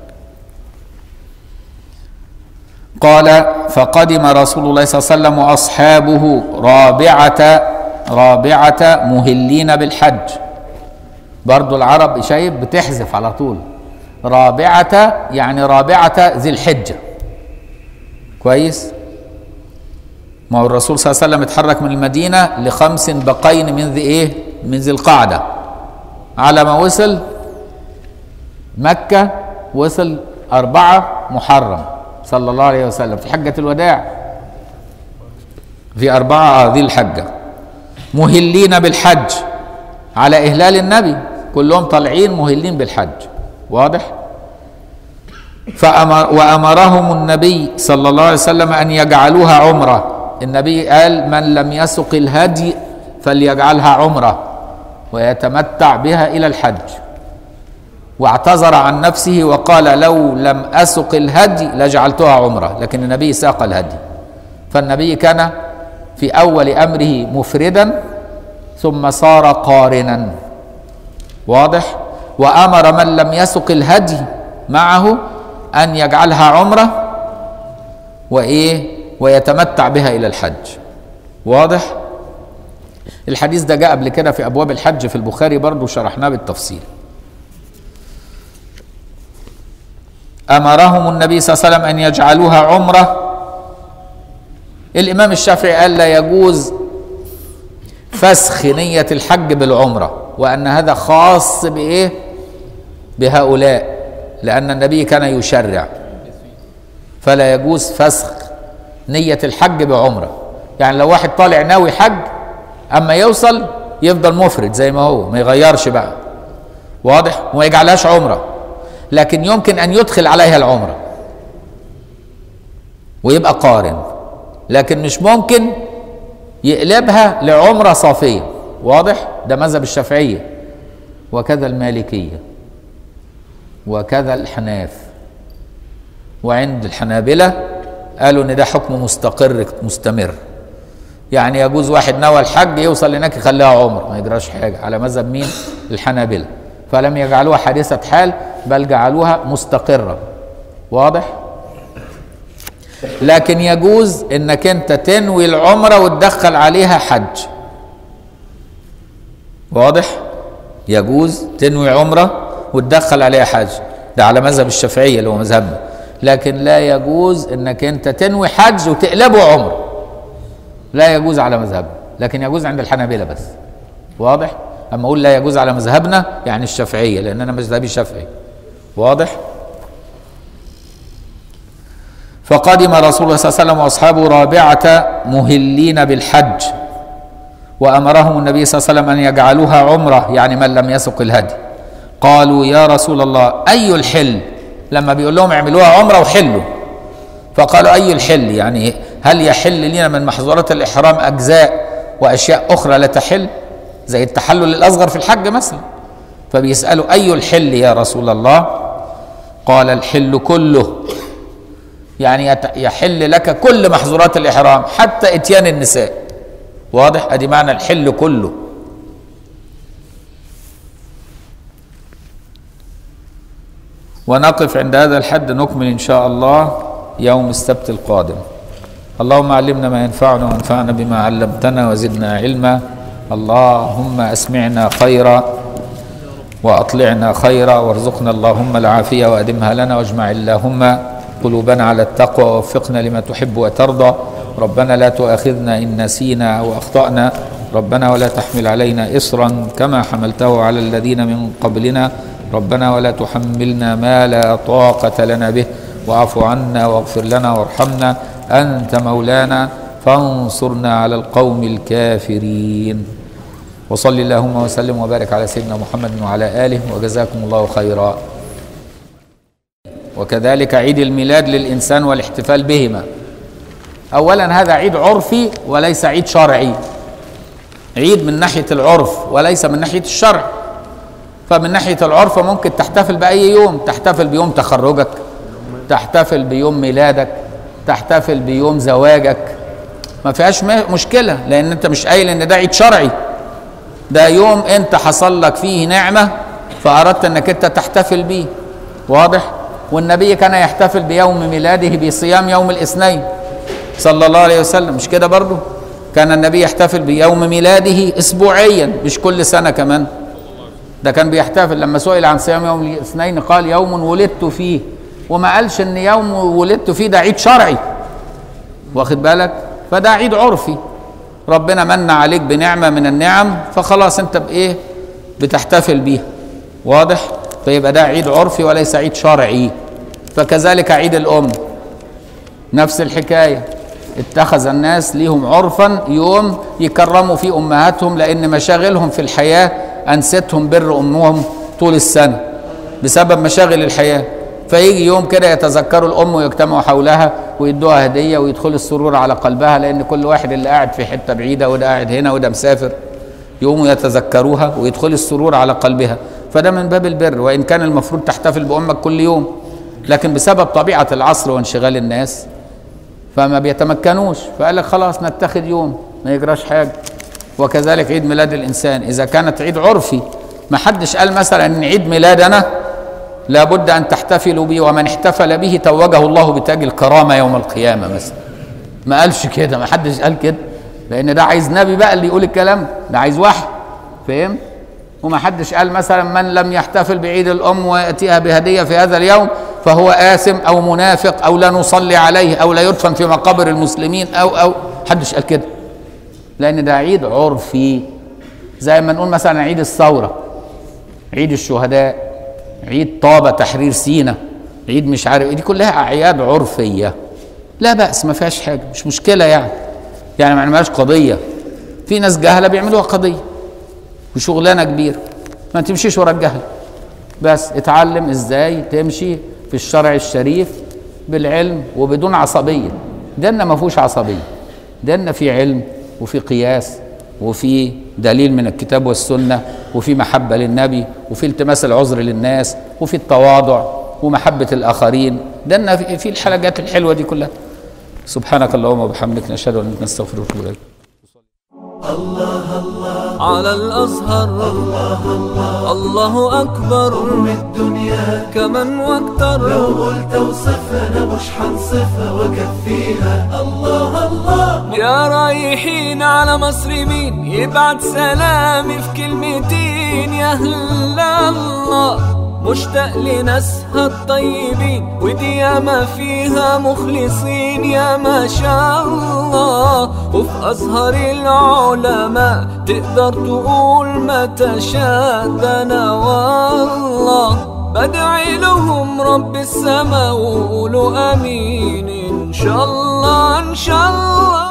قال فقدم رسول الله صلى الله عليه وسلم واصحابه رابعه رابعه مهلين بالحج برضو العرب شايف بتحذف على طول رابعه يعني رابعه ذي الحجه كويس ما هو الرسول صلى الله عليه وسلم اتحرك من المدينه لخمس بقين من ذي ايه من ذي القعده على ما وصل مكه وصل اربعه محرم صلى الله عليه وسلم في حجة الوداع في أربعة ذي الحجة مهلين بالحج على إهلال النبي كلهم طالعين مهلين بالحج واضح فأمر وأمرهم النبي صلى الله عليه وسلم أن يجعلوها عمرة النبي قال من لم يسق الهدي فليجعلها عمرة ويتمتع بها إلى الحج واعتذر عن نفسه وقال لو لم أسق الهدي لجعلتها عمرة لكن النبي ساق الهدي فالنبي كان في أول أمره مفردا ثم صار قارنا واضح وأمر من لم يسق الهدي معه أن يجعلها عمرة وإيه ويتمتع بها إلى الحج واضح الحديث ده جاء قبل كده في أبواب الحج في البخاري برضو شرحناه بالتفصيل امرهم النبي صلى الله عليه وسلم ان يجعلوها عمره الامام الشافعي قال لا يجوز فسخ نيه الحج بالعمره وان هذا خاص بايه بهؤلاء لان النبي كان يشرع فلا يجوز فسخ نيه الحج بعمره يعني لو واحد طالع ناوي حج اما يوصل يفضل مفرد زي ما هو ما يغيرش بقى واضح وما يجعلهاش عمره لكن يمكن ان يدخل عليها العمره ويبقى قارن لكن مش ممكن يقلبها لعمره صافيه واضح ده مذهب الشافعيه وكذا المالكيه وكذا الحناف وعند الحنابله قالوا ان ده حكم مستقر مستمر يعني يجوز واحد نوى الحج يوصل هناك يخليها عمر ما يجراش حاجه على مذهب مين الحنابله فلم يجعلوها حادثه حال بل جعلوها مستقرة واضح لكن يجوز انك انت تنوي العمرة وتدخل عليها حج واضح يجوز تنوي عمرة وتدخل عليها حج ده على مذهب الشافعية اللي هو مذهبنا لكن لا يجوز انك انت تنوي حج وتقلبه عمرة لا يجوز على مذهبنا لكن يجوز عند الحنابلة بس واضح اما اقول لا يجوز على مذهبنا يعني الشافعية لان انا مذهبي شافعي واضح فقدم رسول الله صلى الله عليه وسلم واصحابه رابعه مهلين بالحج وامرهم النبي صلى الله عليه وسلم ان يجعلوها عمره يعني من لم يسق الهدي قالوا يا رسول الله اي الحل لما بيقول لهم اعملوها عمره وحلوا فقالوا اي الحل يعني هل يحل لنا من محظورات الاحرام اجزاء واشياء اخرى لا تحل زي التحلل الاصغر في الحج مثلا فبيسالوا اي الحل يا رسول الله قال الحل كله يعني يحل لك كل محظورات الإحرام حتى إتيان النساء واضح أدي معنى الحل كله ونقف عند هذا الحد نكمل إن شاء الله يوم السبت القادم اللهم علمنا ما ينفعنا وانفعنا بما علمتنا وزدنا علما اللهم أسمعنا خيرا وأطلعنا خيرا وارزقنا اللهم العافية وأدمها لنا واجمع اللهم قلوبنا على التقوى ووفقنا لما تحب وترضى ربنا لا تؤاخذنا إن نسينا أو أخطأنا ربنا ولا تحمل علينا إصرا كما حملته على الذين من قبلنا ربنا ولا تحملنا ما لا طاقة لنا به واعف عنا واغفر لنا وارحمنا أنت مولانا فانصرنا على القوم الكافرين وصل اللهم وسلم وبارك على سيدنا محمد وعلى آله وجزاكم الله خيرا وكذلك عيد الميلاد للإنسان والاحتفال بهما أولا هذا عيد عرفي وليس عيد شرعي عيد من ناحية العرف وليس من ناحية الشرع فمن ناحية العرف ممكن تحتفل بأي يوم تحتفل بيوم تخرجك تحتفل بيوم ميلادك تحتفل بيوم زواجك ما فيهاش مشكلة لأن أنت مش قايل إن ده عيد شرعي ده يوم أنت حصل لك فيه نعمة فأردت أنك أنت تحتفل به واضح والنبي كان يحتفل بيوم ميلاده بصيام يوم الاثنين صلى الله عليه وسلم مش كده برضه كان النبي يحتفل بيوم ميلاده اسبوعيا مش كل سنه كمان ده كان بيحتفل لما سئل عن صيام يوم الاثنين قال يوم ولدت فيه وما قالش ان يوم ولدت فيه ده عيد شرعي واخد بالك فده عيد عرفي ربنا من عليك بنعمه من النعم فخلاص انت بايه بتحتفل بيها واضح فيبقى ده عيد عرفي وليس عيد شرعي فكذلك عيد الام نفس الحكايه اتخذ الناس ليهم عرفا يوم يكرموا فيه امهاتهم لان مشاغلهم في الحياه انستهم بر امهم طول السنه بسبب مشاغل الحياه فيجي يوم كده يتذكروا الام ويجتمعوا حولها ويدوها هديه ويدخل السرور على قلبها لان كل واحد اللي قاعد في حته بعيده وده قاعد هنا وده مسافر يقوموا يتذكروها ويدخل السرور على قلبها فده من باب البر وان كان المفروض تحتفل بامك كل يوم لكن بسبب طبيعه العصر وانشغال الناس فما بيتمكنوش فقال لك خلاص نتخذ يوم ما يجراش حاجه وكذلك عيد ميلاد الانسان اذا كانت عيد عرفي ما حدش قال مثلا ان عيد ميلادنا لابد ان تحتفلوا به ومن احتفل به توجه الله بتاج الكرامه يوم القيامه مثلا ما قالش كده ما حدش قال كده لان ده عايز نبي بقى اللي يقول الكلام ده عايز وحي فهمت وما حدش قال مثلا من لم يحتفل بعيد الام وياتيها بهديه في هذا اليوم فهو آثم أو منافق أو لا نصلي عليه أو لا يدفن في مقابر المسلمين أو أو حدش قال كده لأن ده عيد عرفي زي ما نقول مثلا عيد الثورة عيد الشهداء عيد طابة تحرير سينا عيد مش عارف دي كلها أعياد عرفية لا بأس ما فيهاش حاجة مش مشكلة يعني يعني ما عملهاش قضية في ناس جهلة بيعملوها قضية وشغلانة كبيرة ما تمشيش ورا الجهل بس اتعلم ازاي تمشي في الشرع الشريف بالعلم وبدون عصبية ديننا ما فيهوش عصبية ديننا في علم وفي قياس وفي دليل من الكتاب والسنة وفي محبة للنبي وفي التماس العذر للناس وفي التواضع ومحبة الآخرين ديننا في في الحلقات الحلوة دي كلها سبحانك اللهم وبحمدك نشهد أن لا نستغفرك ونتوب إليك على الأزهر الله الله الله أكبر من الدنيا كمن واكتر لو قلت اوصفها مش حنصفها وكفيها الله الله يا رايحين على مصر مين يبعت سلامي في كلمتين يا هلا الله مشتاق لناسها الطيبين ودي ياما فيها مخلصين يا ما شاء الله وفي أزهر العلماء تقدر تقول ما تشاء ده أنا والله بدعي لهم رب السما وقولوا امين ان شاء الله ان شاء الله